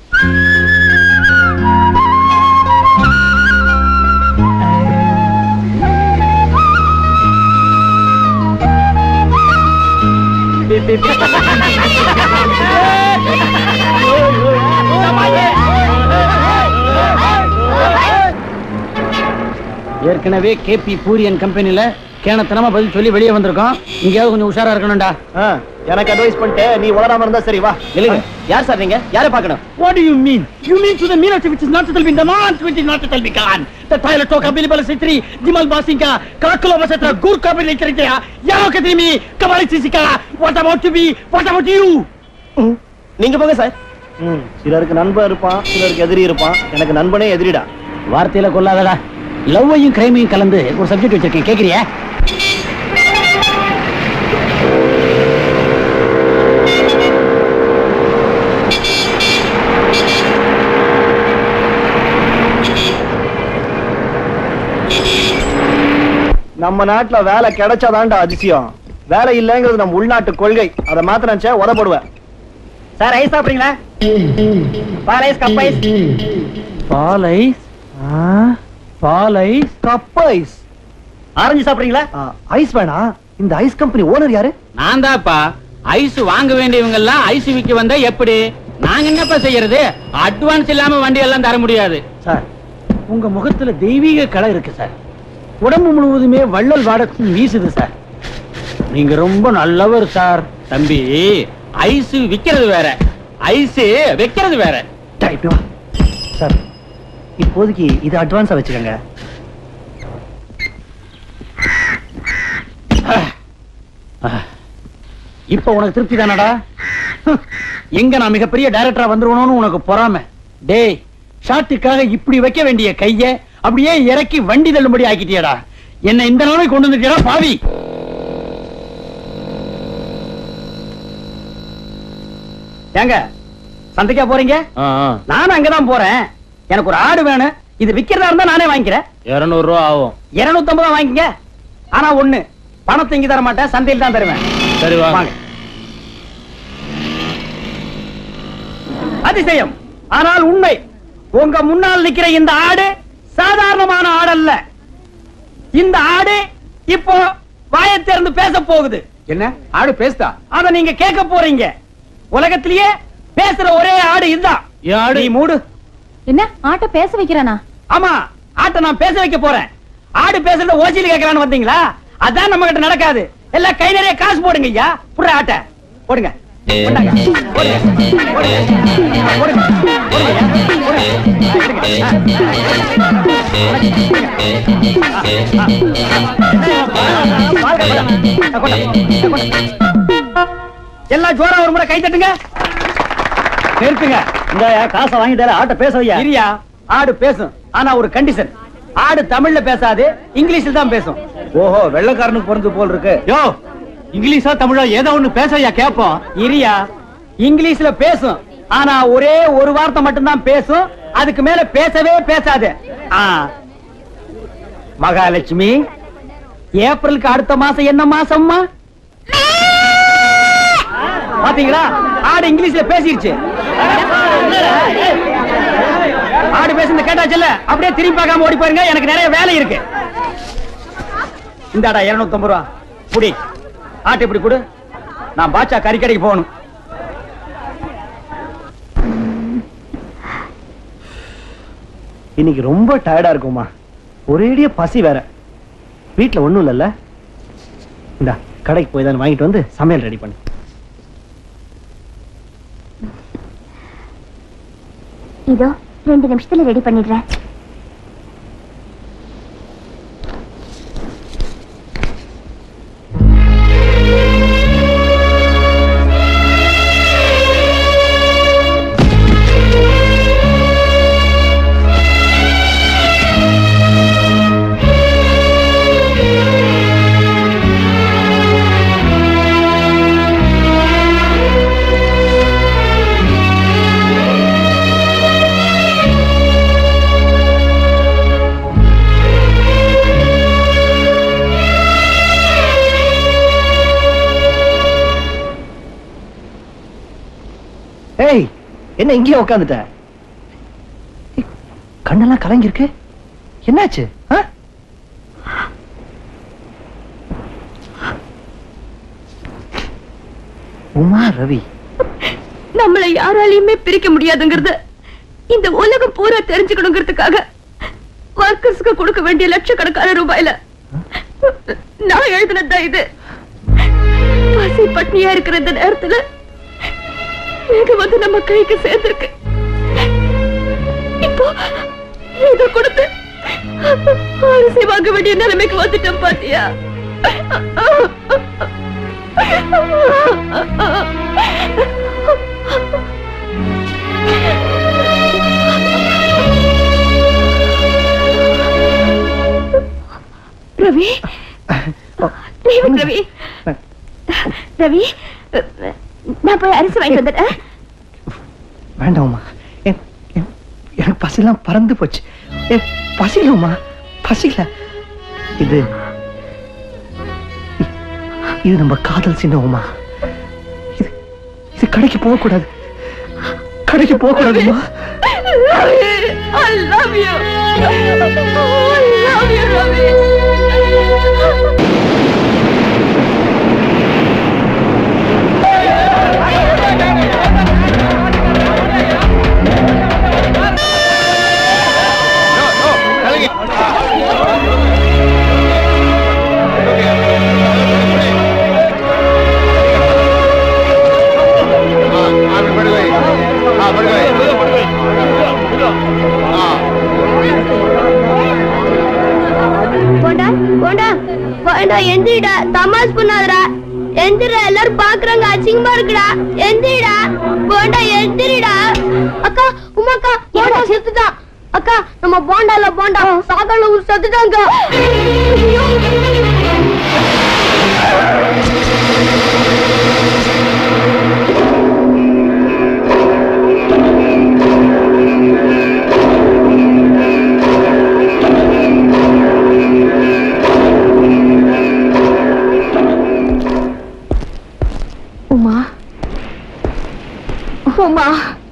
Speaker 8: ஏற்கனவே கேபி பூரியன் கம்பெனில கேனத்தனமா பதில் சொல்லி வெளியே வந்திருக்கோம் இங்கேயாவது கொஞ்சம் உஷாரா இருக்கணும்டா
Speaker 9: எனக்கு அட்வைஸ் பண்ணிட்டு நீ உளராம இருந்தா சரி வா இல்லைங்க யார் சார் நீங்க யாரை பார்க்கணும்
Speaker 8: What do you mean? You mean to the Meenakshi which is not to tell me the non which is not to tell me gone. The toilet talk available Sitri, Jimal Basinka, Karakula Vasatra, Gurkha Bilikritea, Yao Katrimi, Kamali Sisika. What about to be? What about you?
Speaker 9: நீங்க போங்க sir சிலருக்கு நண்பன் இருப்பான் சிலருக்கு எதிரி இருப்பான் எனக்கு நண்பனே எதிரிடா
Speaker 8: வார்த்தையில கொல்லாதடா லவ்வையும் கிரைமையும் கலந்து ஒரு சப்ஜெக்ட் வச்சிருக்கேன் கேக்குறியா
Speaker 9: நம்ம நாட்டுல வேலை கிடைச்சாதான்டா அதிசயம் வேலை இல்லைங்கிறது நம்ம உள்நாட்டு கொள்கை அதை மாத்த நினைச்சா உதப்படுவேன்
Speaker 8: சார் ஐஸ் சாப்பிடுறீங்களா பால் ஐஸ் கப் ஐஸ் பால் ஐஸ் பால் ஐஸ்
Speaker 9: கப் ஐஸ்
Speaker 8: ஆரஞ்சு சாப்பிடுறீங்களா
Speaker 9: ஐஸ் வேணா இந்த ஐஸ் கம்பெனி ஓனர் யாரு
Speaker 12: நான் தான்ப்பா ஐஸ் வாங்க வேண்டியவங்க எல்லாம் ஐஸ் விக்க வந்தா எப்படி நாங்க என்னப்பா செய்யறது அட்வான்ஸ் இல்லாம வண்டி எல்லாம் தர முடியாது
Speaker 8: சார் உங்க முகத்துல தெய்வீக கலை இருக்கு சார் உடம்பு முழுவதுமே வள்ளல் வாடகம் வீசுது சார் நீங்க ரொம்ப நல்லவர் சார்
Speaker 12: தம்பி ஐஸ் விக்கிறது வேற ஐஸ் வைக்கிறது வேற
Speaker 9: இப்படி வா சார் இப்போதைக்கு இது அட்வான்ஸா வச்சுக்கோங்க
Speaker 8: இப்ப உனக்கு திருப்தி தானடா எங்க நான் மிகப்பெரிய டைரக்டரா வந்துருவணும்னு உனக்கு பொறாம டேய் ஷாட்டுக்காக இப்படி வைக்க வேண்டிய கைய அப்படியே இறக்கி வண்டி தள்ளும்படி ஆக்கிட்டியடா என்ன இந்த நிலைமை கொண்டு வந்துட்டியடா பாவி ஏங்க சந்தைக்கா போறீங்க நானும் அங்கதான் போறேன் எனக்கு ஒரு ஆடு வேணும் இது விக்கிறதா இருந்தா நானே வாங்கிக்கிறேன்
Speaker 12: இருநூறு ரூபா ஆகும்
Speaker 8: இருநூத்தி ஐம்பது வாங்கிங்க ஆனா ஒண்ணு பணத்தை இங்க தர மாட்டேன் சந்தையில் தான் தருவேன்
Speaker 12: சரி வாங்க
Speaker 8: அதிசயம் ஆனால் உண்மை உங்க முன்னால் நிக்கிற இந்த ஆடு சாதாரணமான ஆடு அல்ல இந்த ஆடு இப்போ வாயை திறந்து பேச போகுது
Speaker 7: என்ன ஆடு பேசுதா
Speaker 8: அத நீங்க கேட்க போறீங்க உலகத்திலேயே பேசுற ஒரே ஆடு இதுதான் நீ மூடு
Speaker 10: என்ன ஆட்ட பேச வைக்கிறானா
Speaker 8: ஆமா ஆட்டை நான் பேச வைக்க போறேன் ஆடு பேசுறத ஓசியில் கேட்கலான்னு வந்தீங்களா அதான் நம்ம கிட்ட நடக்காது எல்லாம் கை நிறைய காசு போடுங்க ஐயா புற ஆட்டை போடுங்க கொண்டாங்க. போடுங்க. போடுங்க. போடுங்க. போடுங்க. எல்லாம் ஜோரா ஒரு முறை கை தட்டுங்க நிறுத்துங்க
Speaker 9: இந்த காசை வாங்கிட்டாரு ஆட்டை பேச வையா
Speaker 8: இரியா ஆடு பேசும் ஆனா ஒரு கண்டிஷன் ஆடு தமிழ்ல பேசாது இங்கிலீஷ்ல தான் பேசும்
Speaker 9: ஓஹோ வெள்ளக்காரனுக்கு பிறந்து போல் இருக்கு
Speaker 8: யோ இங்கிலீஷா தமிழா ஏதோ ஒண்ணு பேசையா கேப்போம் இரியா இங்கிலீஷ்ல பேசும் ஆனா ஒரே ஒரு வார்த்தை மட்டும்தான் பேசும் அதுக்கு மேல பேசவே பேசாது ஆ. மகாலட்சுமி ஏப்ரலுக்கு அடுத்த மாசம் என்ன மாசம்மா பாத்தீங்களா ஆடு இங்கிலீஷ்ல பேசிருச்சு ஆடு பேசுறது கேட்டாச்சுல்ல அப்படியே திரும்பி பார்க்காம ஓடி போயிருங்க எனக்கு நிறைய வேலை இருக்கு இந்தாடா இருநூத்தி ஐம்பது ரூபா புடி ஆட்டு இப்படி கொடு நான் பாச்சா கறி கடைக்கு போகணும்
Speaker 9: இன்னைக்கு ரொம்ப டயர்டா இருக்குமா ஒரேடிய பசி வேற வீட்ல ஒண்ணும் இல்லல்ல இந்தா கடைக்கு போய் தான் வாங்கிட்டு வந்து சமையல் ரெடி பண்ணு
Speaker 11: இதோ ரெண்டு நிமிஷத்துல ரெடி பண்ணிடுறேன்
Speaker 9: ஏய் என்ன இங்கேயே உட்காந்துட்ட ஏய், கண்ணெல்லாம் கலங்கி இருக்கு என்னாச்சு ஆ? உமா ரவி
Speaker 6: நம்மளை யாராலையுமே பிரிக்க முடியாதுங்கிறத இந்த உலகம் பூரா தெரிஞ்சுக்கணுங்கிறதுக்காக ஒர்க்கர்ஸ்க்கு கொடுக்க வேண்டிய லட்சக்கணக்கான ரூபாயில நான் எழுதினதுதான் இது பசி பட்னியா இருக்கிற இந்த நேரத்துல இது வந்து நம்ம கைக்கு சேர்ந்திருக்கு இப்போ இத கொடுத்து அரிசி வாங்க வேண்டிய நிலைமைக்கு வந்துட்டோம் பாத்தியா ரவி டேவிட் ரவி ரவி நான் போய் அரிசி வாங்கிட்டு வந்துட்டேன்
Speaker 9: வேண்டாம்மா என்- என்- எனக்கு பசிலாம் பறந்து போச்சு ஏ பசில உமா பசில இது இ- இது நம்ம காதல் சின்ன உமா இது இது கடைக்கு போக கூடாது கடைக்கு போக கூடாதுமா
Speaker 6: I love you. I love you, Ravi.
Speaker 11: Bonda bonda bonda எந்திரிடா தமாஸ் பண்ணாதடா எந்திரா எல்லாரும் பாக்குறாங்க அசிங்கமா இருக்குடா எந்திரிடா போண்டா எந்திரிடா அக்கா உமாக்கா போண்டா செத்துட்டான் அக்கா நம்ம போண்டால போண்டா சாதாரண ஒரு செத்துட்டாங்க
Speaker 13: உமா உமா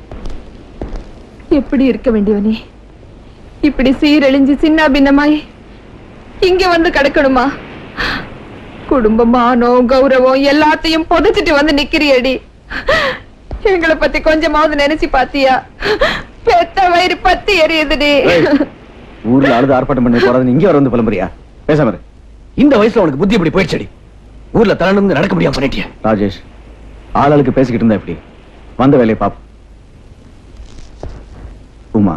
Speaker 13: எப்படி இருக்க வேண்டியவனே இப்படி சீரழிஞ்சு சின்ன பின்னமாய் இங்க வந்து கிடக்கணுமா குடும்பம் மானம் கௌரவம் எல்லாத்தையும் புதைச்சிட்டு வந்து நிக்கிறியடி எங்களை பத்தி கொஞ்சமாவது நினைச்சு பாத்தியா பெத்த வயிறு பத்தி எரியுதுடி
Speaker 14: ஊர்ல அழுது ஆர்ப்பாட்டம் பண்ணி போறது இங்க வர வந்து புலம்புறியா பேசாம இரு. இந்த வயசுல உனக்கு புத்தி இப்படி போயிடுச்சடி ஊர்ல தலை நடக்க முடியாம பண்ணிட்டியா ராஜேஷ் ஆளாளுக்கு பேசிக்கிட்டு இருந்தா எப்படி வந்த வேலையை பாப் உமா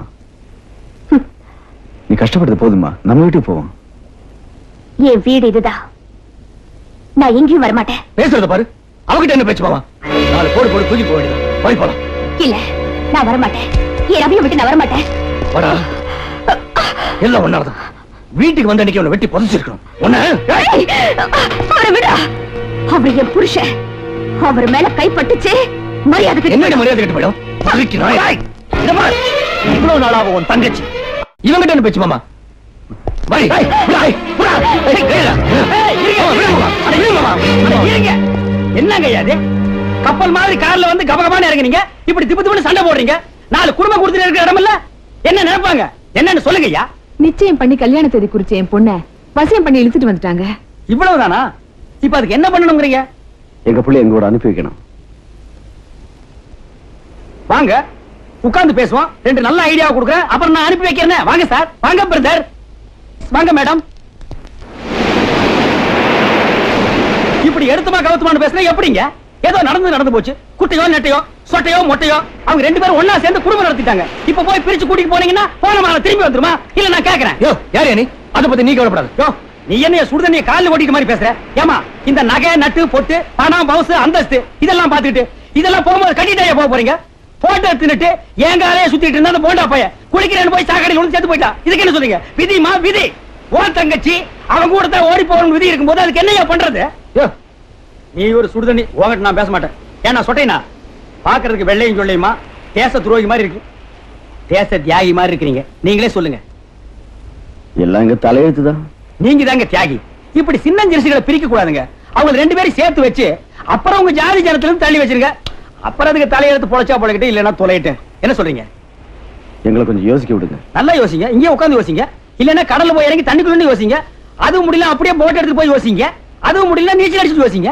Speaker 14: நீ கஷ்டப்படுறது போதுமா நம்ம வீட்டுக்கு போவோம்
Speaker 11: என் வீடு இதுதான் நான் எங்கேயும் வரமாட்டேன்
Speaker 14: பேசுறத பாரு அவகிட்ட என்ன பேச்சு பாவா நாலு போடு போடு தூக்கி போக வேண்டியது போய் போலாம்
Speaker 11: இல்ல நான் வரமாட்டேன் என் ரவியை விட்டு நான் வரமாட்டேன்
Speaker 14: வாடா எல்லாம் ஒன்னாதான் வீட்டுக்கு வந்த அன்னைக்கு உன்னை வெட்டி புதைச்சிருக்கணும் உன்ன
Speaker 11: அவரை விடா அவர் என் புருஷன் அவர் மேல கைப்பட்டுச்சு மரியாதை கெட்டு
Speaker 14: என்னடி மரியாதை கெட்டு போயிடும் பதுக்கி நாய். இத பாரு, இவ்வளவு நாளாக உன் தங்கச்சி இவங்கிட்ட என்ன பேச்சு மாமா வை, வை, வை, புறா. ஏய், கையில. ஏய், இருங்க, விடுங்க. அட, இருங்க மாமா. அட, இருங்க.
Speaker 8: என்னங்க ஐயா இது கப்பல் மாதிரி கார்ல வந்து கபகபான்னு இறங்குனீங்க இப்படி திப்பு திப்புன்னு சண்டை போடுறீங்க நாலு குடும்பம் கொடுத்துட்டு இருக்கிற இடம் இல்ல என்ன நினைப்பாங்க என்னன்னு சொல்லுங்க ஐயா
Speaker 13: நிச்சயம் பண்ணி கல்யாண தேதி குறிச்ச என் பொண்ண வசியம் பண்ணி இழுத்துட்டு வந்துட்டாங்க
Speaker 8: இவ்வளவுதானா இப்ப அதுக்கு என்ன பண்ணணுங்கிறீங்க
Speaker 14: எங்க பிள்ளை எங்க கூட அனுப்பி வைக்கணும்
Speaker 8: வாங்க உட்கார்ந்து பேசுவோம் ரெண்டு நல்ல ஐடியா கொடுக்குறேன் அப்புறம் நான் அனுப்பி வைக்கிறேன் வாங்க சார் வாங்க பிரதர் வாங்க மேடம் இப்படி எடுத்துமா கவுத்துமான்னு பேசுனா எப்படிங்க ஏதோ நடந்து நடந்து போச்சு குட்டையோ நெட்டையோ சொட்டையோ மொட்டையோ அவங்க ரெண்டு பேரும் ஒண்ணா சேர்ந்து குடும்பம் நடத்திட்டாங்க இப்ப போய் பிரிச்சு கூட்டிட்டு போனீங்கன்னா போன மாதம் திரும்பி வந்துருமா இல்ல நான் கேக்குறேன்
Speaker 14: யோ யார் நீ அதை பத்தி நீ கவலைப்படாத
Speaker 8: யோ நீ என்னைய சுடுதண்ணிய கால்ல ஓட்டிட்டு மாதிரி பேசுற ஏமா இந்த நகை நட்டு பொட்டு பணம் பவுஸ் அந்தஸ்து இதெல்லாம் பாத்துக்கிட்டு இதெல்லாம் போகும்போது கட்டிட்டே போக போறீங்க போட்டோ எடுத்துட்டு என் காலையே சுத்திட்டு இருந்தா அந்த போண்டா பையன் குளிக்கிறேன்னு போய் சாக்கடை கொண்டு சேர்த்து போயிட்டா இதுக்கு என்ன சொல்றீங்க விதிமா விதி ஓ தங்கச்சி அவங்க கூட தான் ஓடி போகணும் விதி இருக்கும்போது அதுக்கு என்னையா பண்றது யோ நீ ஒரு சுடுதண்ணி உங்ககிட்ட நான் பேச மாட்டேன் ஏன்னா சொட்டைனா பாக்குறதுக்கு வெள்ளையும் சொல்லியுமா தேச துரோகி மாதிரி இருக்கு தேச தியாகி மாதிரி இருக்கிறீங்க நீங்களே சொல்லுங்க
Speaker 14: எல்லாம் இங்க தலையெழுத்து தான்
Speaker 8: நீங்க தாங்க தியாகி இப்படி சின்னஞ்சிறுசுகளை பிரிக்க கூடாதுங்க அவங்க ரெண்டு பேரும் சேர்த்து வச்சு அப்புறம் உங்க ஜாதி ஜனத்துல இருந்து தள்ளி வச்சிருங்க அப்புறம் அதுக்கு தலையெழுத்து பொழைச்சா பொழைக்கிட்டு இல்லைன்னா தொலையிட்டு என்ன சொல்றீங்க
Speaker 14: எங்களை கொஞ்சம் யோசிக்க விடுங்க
Speaker 8: நல்லா யோசிங்க இங்கே உட்கார்ந்து யோசிங்க இல்லைன்னா கடல்ல போய் இறங்கி தண்ணிக்குள்ள யோசிங்க அதுவும் முடியல அப்படியே போட் எடுத்து போய் யோசிங்க அதுவும் முடியல நீச்சல் அடிச்சுட்டு யோசிங்க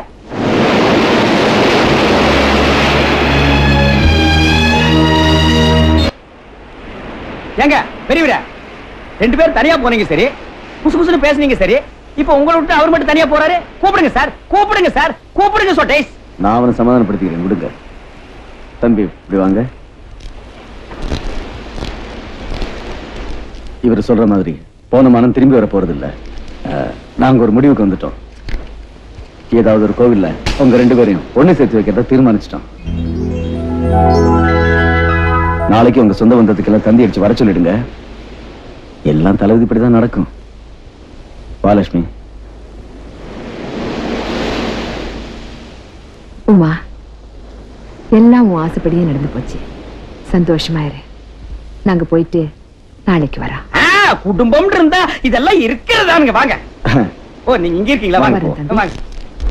Speaker 8: ஏங்க பெரியவரே ரெண்டு பேரும் தனியா போனீங்க சரி குசு குசுன்னு பேசுனீங்க சரி இப்போ உங்களை விட்டு அவர் மட்டும் தனியா போறாரு கூப்பிடுங்க சார் கூப்பிடுங்க சார் கூப்பிடுங்க சொட்டேஸ்
Speaker 14: நான் அவனை சமாதானப்படுத்திக்கிறேன் விடுங்க தம்பி இப்படி வாங்க இவர் சொல்ற மாதிரி போன மனம் திரும்பி வர போறது இல்ல அஹ், நாங்க ஒரு முடிவுக்கு வந்துட்டோம் ஏதாவது ஒரு கோவில்ல உங்க ரெண்டு பேரையும் ஒண்ணு சேர்த்து வைக்கிறத தீர்மானிச்சிட்டோம் நாளைக்கு உங்க சொந்த பந்தத்துக்கெல்லாம் தந்தி அடிச்சு வர சொல்லிடுங்க எல்லாம் தலைவிதிப்படிதான் நடக்கும் வாலட்சுமி
Speaker 13: உமா எல்லாம் உன் ஆசைப்படியே நடந்து போச்சு சந்தோஷமா இரு நாங்க போயிட்டு நாளைக்கு வரோம்
Speaker 8: ஆ, குடும்பம் இருந்தா இதெல்லாம் இருக்கிறதானுங்க வாங்க ஓ நீங்க இங்க இருக்கீங்களா வாங்க
Speaker 13: வரேன் தம்பி.
Speaker 8: வாங்க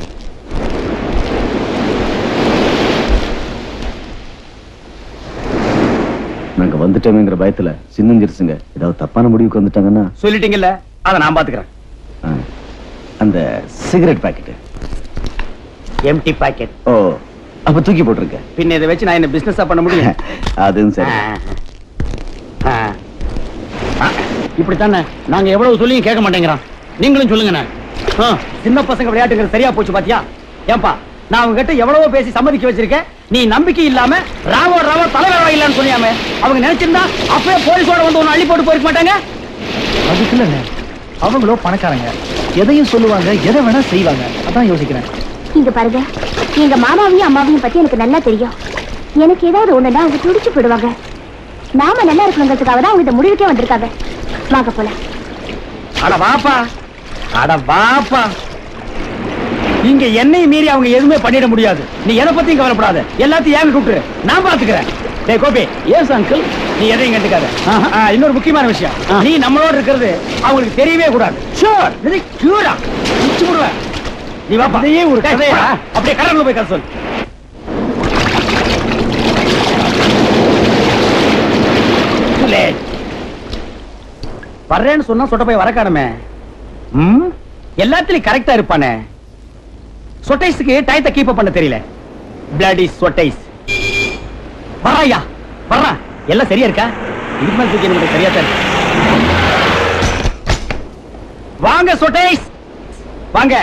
Speaker 14: நாங்க வந்துட்டோமேங்கிற பயத்துல சின்னஞ்சிருச்சுங்க ஏதாவது தப்பான முடிவுக்கு வந்துட்டாங்கன்னா
Speaker 8: சொல்லிட்டீங்கல்ல அதை நான் பாத்துக்கிறேன்
Speaker 14: ஆ, அந்த சிகரெட் பாக்கெட்
Speaker 8: எம்டி பாக்கெட்
Speaker 14: ஓ அப்ப தூக்கி போட்டிருக்க
Speaker 8: பின்ன இதை வச்சு நான் என்ன பிசினஸா பண்ண முடியும்
Speaker 14: அதுவும் சரி
Speaker 8: ஆ. ஆ. இப்படித்தானே நாங்க எவ்வளவு சொல்லியும் கேட்க மாட்டேங்கிறான் நீங்களும் சொல்லுங்கண்ணே ஆ, சின்ன பசங்க விளையாட்டுங்கிறது சரியா போச்சு பாத்தியா ஏன்பா நான் அவங்க கிட்ட எவ்வளவோ பேசி சம்மதிக்க வச்சிருக்கேன் நீ நம்பிக்கை இல்லாம ராவோ ராவோ தலைவரவா இல்லன்னு சொன்னியாமே அவங்க நினைச்சிருந்தா அப்பவே போலீஸோட வந்து ஒன்னு அள்ளி போட்டு போயிருக்க மாட்டாங்க
Speaker 15: அதுக்கு இல்லைங்க அவங்களோ பணக்காரங்க எதையும் சொல்லுவாங்க எதை வேணா செய்வாங்க அதான் யோசிக்கிறேன்
Speaker 11: இங்க பாருங்க எங்க மாமாவையும் அம்மாவையும் பத்தி எனக்கு நல்லா தெரியும் எனக்கு ஏதாவது ஒண்ணுனா அவங்க துடிச்சு போயிடுவாங்க நாம நல்லா இருக்கணுங்கிறதுக்காக தான் அவங்க இந்த முடிவுக்கே வந்திருக்காங்க வாங்க போலாம்
Speaker 8: அட வாப்பா அட வாப்பா இங்க என்னை மீறி அவங்க எதுவுமே பண்ணிட முடியாது நீ எதை பத்தியும் கவலைப்படாத எல்லாத்தையும் ஏன் விட்டுரு நான் பாத்துக்கிறேன் டேய் கோபி எஸ் அங்கிள் நீ எதையும் கண்டுக்காத ஆ, இன்னொரு முக்கியமான விஷயம் நீ நம்மளோட இருக்கிறது அவங்களுக்கு தெரியவே கூடாது ஷூர் இது ஷூரா முடிச்சு விடுவேன் நீ வாப்பா இதையே ஒரு கதையா அப்படியே கடல்ல போய் கதை சொல்லு Too late. வர்றேன்னு சொன்னா சொட்ட போய் வரக்கானுமே ம் எல்லாத்துலயும் கரெக்டா இருப்பானே சொட்டைஸுக்கு டயத்தை கீப் பண்ண தெரியல பிளடி சொட்டைஸ் வராயா வர்றா எல்லாம் சரியா இருக்கா இதுக்கு மேல தூக்கி எனக்கு சரியா தான் இருக்கு. வாங்க சொட்டைஸ் வாங்க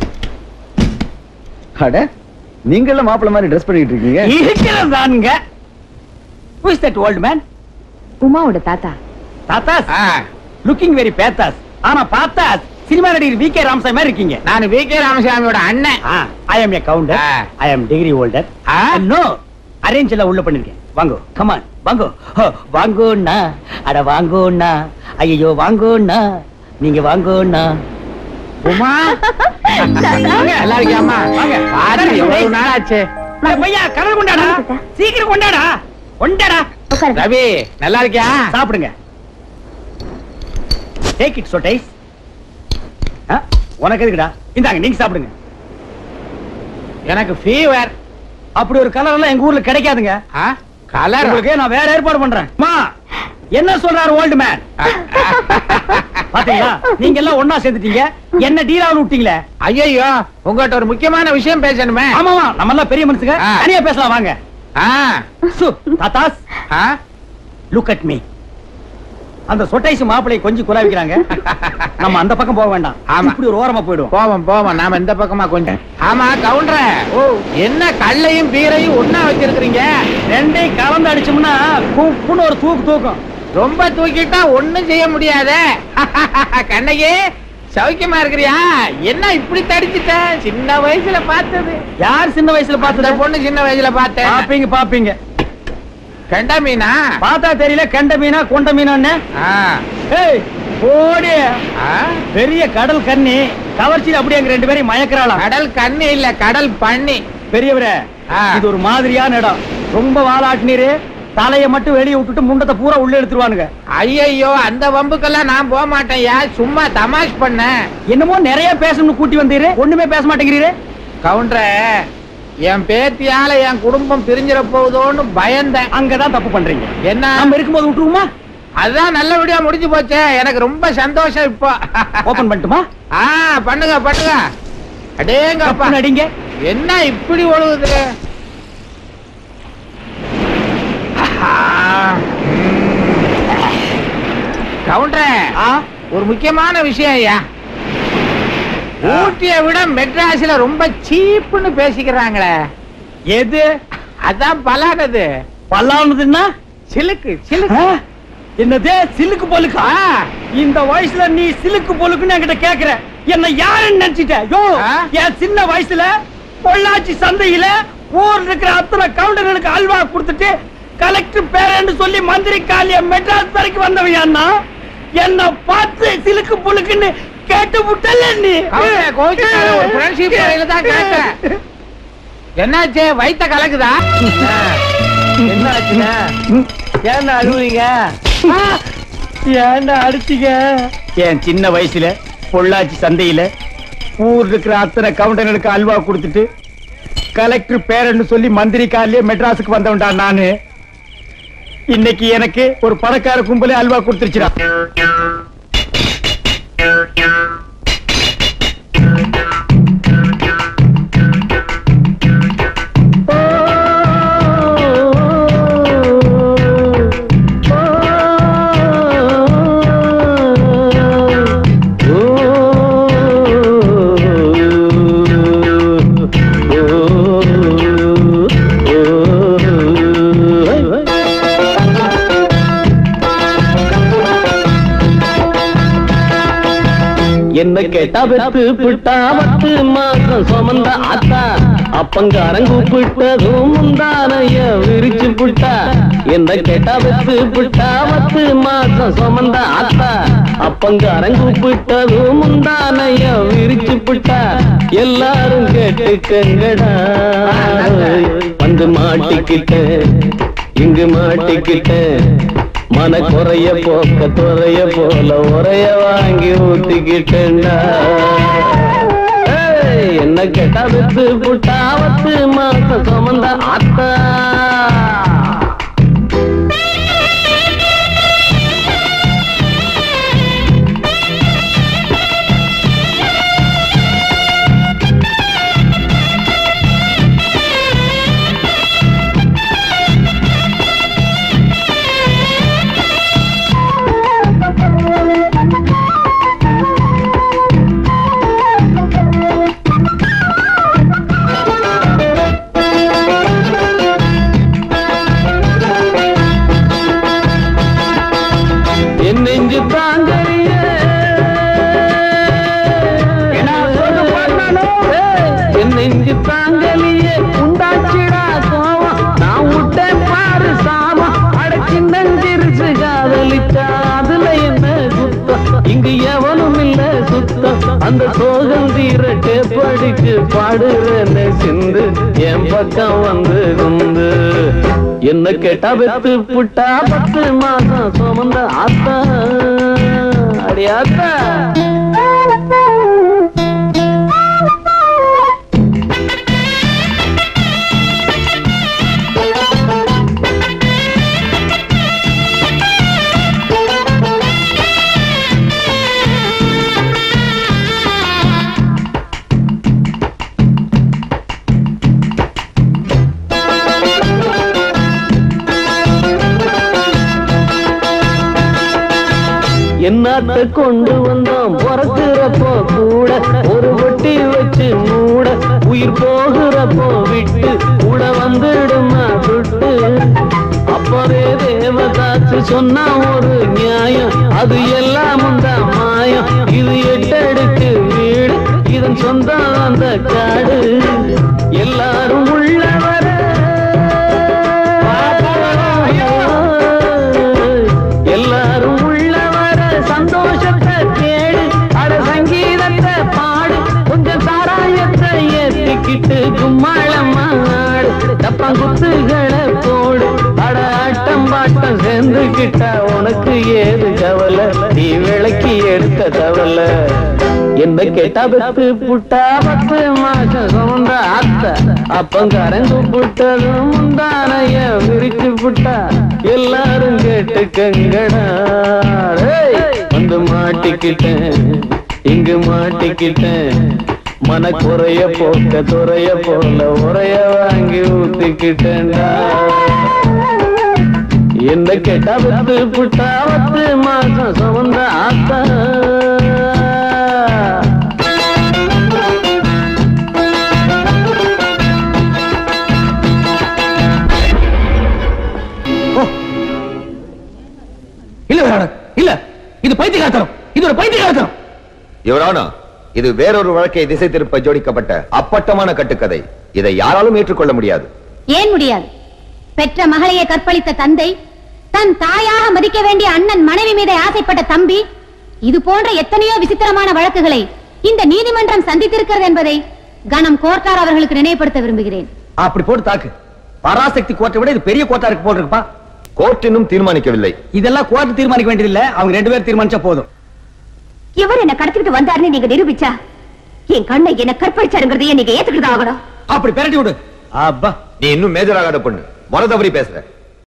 Speaker 15: அட நீங்கள மாப்பிள்ள மாதிரி ட்ரெஸ் பண்ணிட்டு இருக்கீங்க
Speaker 8: இருக்கிறதானுங்க Who is that old man?
Speaker 10: உமாவோட தாத்தா
Speaker 8: தாத்தாஸ் லுக்கிங் வெரி பேத்தாஸ் ஆனா பார்த்தாஸ் சினிமா நடிகர் வி கே ராமசாமி மாதிரி இருக்கீங்க
Speaker 12: நான் வி கே ராமசாமியோட அண்ணன்
Speaker 8: I am a Gounder I am degree holder no arrange எல்லாம் உள்ள பண்ணிருக்கேன் வாங்கோ கமான் வாங்கோ ஹோ, வாங்கோண்ணா அட வாங்கோண்ணா ஐயோ வாங்கோண்ணா நீங்க வாங்கோண்ணா உமா வாங்க, நல்லா இருக்கியாம்மா வாங்க பாரு, எவ்வளவு நாள் ஆச்சு ஏய், பையா கடல் கொண்டாடா சீக்கிரம் கொண்டாடா கொண்டாடா ரவி நல்லா இருக்கியா சாப்பிடுங்க டேக் இட் சொட்டைஸ் உனக்கு எதுக்குடா இந்தாங்க நீங்க சாப்பிடுங்க எனக்கு ஃபீவர் அப்படி ஒரு கலர் எல்லாம் எங்க ஊர்ல கிடைக்காதுங்க கலர் உங்களுக்கு நான் வேற ஏற்பாடு பண்றேன் அம்மா, என்ன சொல்றாரு ஓல்டு மேன் பாத்தீங்களா நீங்க எல்லாம் ஒண்ணா சேர்ந்துட்டீங்க என்ன டீலாவது விட்டீங்களே
Speaker 12: ஐயோ உங்ககிட்ட ஒரு முக்கியமான விஷயம் பேசணுமே
Speaker 8: ஆமாமா நம்ம எல்லாம் பெரிய மனுஷங்க தனியா பேசலாம் வாங்க சு, தாத்தாஸ் லுக் அட் மீ அந்த சொட்டைஸ் மாப்பிளை கொஞ்சம் குலாவிக்கிறாங்க நம்ம அந்த பக்கம் போக வேண்டாம்
Speaker 12: ஆமா.
Speaker 8: இப்படி ஒரு ஓரமா போயிடும்
Speaker 12: போவோம் போவோம் நாம இந்த பக்கமா கொஞ்சம் ஆமா கவுண்டர ஓ என்ன கல்லையும் பீரையும் ஒண்ணா வச்சிருக்கீங்க
Speaker 8: ரெண்டையும் கலந்து அடிச்சோம்னா குப்புன்னு ஒரு தூக்கு தூக்கும்
Speaker 12: ரொம்ப தூக்கிட்டா ஒண்ணும் செய்ய முடியாதே கண்ணகி சௌக்கியமா இருக்கிறியா என்ன இப்படி தடிச்சிட்ட சின்ன வயசுல பார்த்தது
Speaker 8: யார் சின்ன வயசுல பார்த்தது
Speaker 12: பொண்ணு சின்ன வயசுல பார்த்தேன்
Speaker 8: பாப்பீங்க பாப்பீங்க
Speaker 12: கெண்டா மீனா
Speaker 8: பார்த்தா தெரியல கெண்ட மீனா கொண்ட மீனான்னு ஏய் ஓடி பெரிய கடல் கண்ணி கவர்ச்சியில் அப்படியே அங்க ரெண்டு பேரையும் மயக்கிறாளாம்
Speaker 12: கடல் கண்ணி இல்ல கடல் பண்ணி
Speaker 8: பெரியவரே இது ஒரு மாதிரியான இடம் ரொம்ப வாலாட்டினீரு தலைய மட்டும் வெளியே விட்டுட்டு முண்டத்தை பூரா உள்ள எடுத்துருவானுங்க
Speaker 12: ஐயையோ அந்த வம்புக்கெல்லாம் நான் போக மாட்டேன்யா சும்மா தமாஷ் பண்ண
Speaker 8: என்னமோ நிறைய பேசணும்னு கூட்டி வந்தீரு ஒண்ணுமே பேச மாட்டேங்கிறீரு
Speaker 12: கவுண்டர என் பேத்தியால என் குடும்பம் பிரிஞ்சிட போகுதோன்னு பயந்தேன்
Speaker 8: அங்கதான் தப்பு பண்றீங்க
Speaker 12: என்ன
Speaker 8: நம்ம இருக்கும்போது விட்டுருவோமா
Speaker 12: அதுதான் நல்லபடியா முடிஞ்சு போச்சே எனக்கு ரொம்ப சந்தோஷம் இப்போ
Speaker 8: ஓபன் பண்ணட்டுமா
Speaker 12: ஆ பண்ணுங்க பண்ணுங்க அடேங்கப்பா
Speaker 8: கப்புன்னு அடிங்க
Speaker 12: என்ன இப்படி ஒழுகுது கவுண்டரே ஒரு முக்கியமான விஷயம் ஐயா ஊட்டியை விட மெட்ராஸ்ல ரொம்ப சீப்புன்னு பேசிக்கிறாங்களே
Speaker 8: எது
Speaker 12: அதான் பலானது
Speaker 8: பல்லானதுன்னா
Speaker 12: சிலுக்கு சிலுக்கு
Speaker 8: என்னது சிலுக்கு பொலுக்கா இந்த வயசுல நீ சிலுக்கு பொலுக்குன்னு என்கிட்ட கேக்குற என்ன யாருன்னு நினைச்சிட்ட யோ என் சின்ன வயசுல பொள்ளாச்சி சந்தையில ஊர்ல இருக்கிற அத்தனை கவுண்டர்களுக்கு அல்வா கொடுத்துட்டு கலெக்டர் பேரன்னு சொல்லி மந்திரி காலிய மெட்ராஸ் வரைக்கும் வந்தவன் அண்ணா என்ன பார்த்து சிலுக்கு புலுக்குன்னு கேட்டு விட்டல நீ
Speaker 12: கவுண்டரே, கோவிச்சுக்காத, ஒரு friendship முறையில தான் கேட்டேன். என்னாச்சு வயித்த கலக்குதா
Speaker 8: என்ன ஆச்சுங்க ஏன்டா அழுவுறீங்க ஏன்டா அடிச்சீங்க என் சின்ன வயசுல பொள்ளாச்சி சந்தையில ஊர் இருக்கிற அத்தனை கவுண்டர்களுக்கு அல்வா கொடுத்துட்டு கலெக்டர் பேரன்னு சொல்லி மந்திரி காலிலே மெட்ராஸுக்கு வந்தவன்டா நானு இன்னைக்கு எனக்கு ஒரு பணக்கார கும்பலே அல்வா கொடுத்துருச்சுடா
Speaker 14: என்ன கேட்டா பெத்து பிட்டா பத்து மாசம் சுமந்த ஆத்தா
Speaker 16: அப்பங்காரன் கூப்பிட்டதும் முந்தானைய விரிச்சு புட்டா என்ன கேட்டா வெத்து புட்டா பத்து மாசம் சுமந்த அத்தா அப்பங்காரன் கூப்பிட்டதும் முந்தானைய விரிச்சு புட்டா எல்லாரும் கேட்டுக்கங்கடா வந்து மாட்டிக்கிட்டேன் இங்கு மாட்டிக்கிட்டேன் மன குறைய போக்க துறைய போல உரைய வாங்கி ஊத்திக்கிட்டேன்டா ஏய், என்ன கேட்டா வித்து புட்டா பத்து மாசம் சுமந்த அத்தா என் நெஞ்சு தாங்கறிய என் நெஞ்சு தாங்கலியே உண்டாச்சிடா கோவம் நான் விட்டேன் பாரு சாமம் அடச்சி நஞ்சிருச்சு காதலிச்சா அதுல என்ன சுத்தம் இங்கு எவனும் இல்ல சுத்தம் அந்த சோகம் தீரட்டே படிச்சு பாடுறேன்னு சிந்து என் பக்கம் வந்து குந்து என்ன கேட்டா வெத்து புட்டா பத்து மாசம் சுமந்த ஆத்தா அடி ஆத்தா என்னத்த கொண்டு வந்தோம் பிறக்கிறப்போ கூட ஒரு ஒட்டி வச்சு மூட உயிர் போகிறப்போ விட்டு கூட வந்துடுமா சுட்டு அப்பவே தேவதாச்சு சொன்னா ஒரு நியாயம் அது எல்லாம் தான் மாயம் இது எட்டடுக்கு வீடு இதன் சொந்தம் அந்த காடு எல்லாரும் உள்ளவர எல்லாரும் உள்ளவர சந்தோஷத்தை தேடு அட சங்கீதத்தை பாடு கொஞ்சம் சாராயத்தை ஏத்திக்கிட்டு கும்மாளம் ஆடு தப்பங்குத்துகளை போடு அட ஆட்டம் பாட்டம் சேர்ந்துக்கிட்டா உனக்கு ஏது கவலை நீ விளக்கி எடுத்த தவலை என்ன கேட்டா பத்து புட்டா பத்து மாசம் சுமந்த அத்தை அப்பங்காரன் கூப்பிட்டதும் முந்தானைய விரிச்சு புட்டா எல்லாரும் கேட்டுக்கங்கடா டேய், வந்து மாட்டிக்கிட்டேன் இங்கு மாட்டிக்கிட்டேன் மன குறைய போக்க துறைய போல உரைய வாங்கி ஊத்திக்கிட்டேன்டா என்ன கேட்டா பத்து புட்டா பத்து மாசம் சுமந்த ஆத்தா
Speaker 14: இல்ல வேணாம் இல்ல இது பைத்தியகாரத்தனம் இது ஒரு பைத்தியகாரத்தனம்
Speaker 17: யுவரானா இது வேறொரு வழக்கை திசை திருப்ப ஜோடிக்கப்பட்ட அப்பட்டமான கட்டுக்கதை இதை யாராலும் ஏற்றுக்கொள்ள முடியாது
Speaker 11: ஏன் முடியாது பெற்ற மகளையே கற்பழித்த தந்தை தன் தாயாக மதிக்க வேண்டிய அண்ணன் மனைவி மீது ஆசைப்பட்ட தம்பி இது போன்ற எத்தனையோ விசித்திரமான வழக்குகளை இந்த நீதிமன்றம் சந்தித்திருக்கிறது என்பதை கணம் கோர்ட்டார் அவர்களுக்கு நினைவுபடுத்த விரும்புகிறேன்
Speaker 14: அப்படி போட்டு தாக்கு பராசக்தி கோர்ட்டை விட இது பெரிய கோர்ட்டா இருக்கு போல் இருக்குப்பா
Speaker 17: கோர்ட் இன்னும் தீர்மானிக்கவில்லை
Speaker 14: இதெல்லாம் கோர்ட் தீர்மானிக்க வேண்டியதில்லை அவங்க ரெண்டு பேரும் தீர்மானிச்சா போதும்
Speaker 11: இவர் என்ன கடத்திட்டு வந்தாருன்னு நீங்க நிரூபிச்சா என் கண்ணை என்ன கற்பழிச்சாருங்கிறதையே நீங்க ஏத்துக்கிட்டு ஆகணும்
Speaker 14: அப்படி பெரட்டி விடு அப்பா
Speaker 17: நீ இன்னும் மேஜராகாத பொண்ணு முறை தவறி பேசுற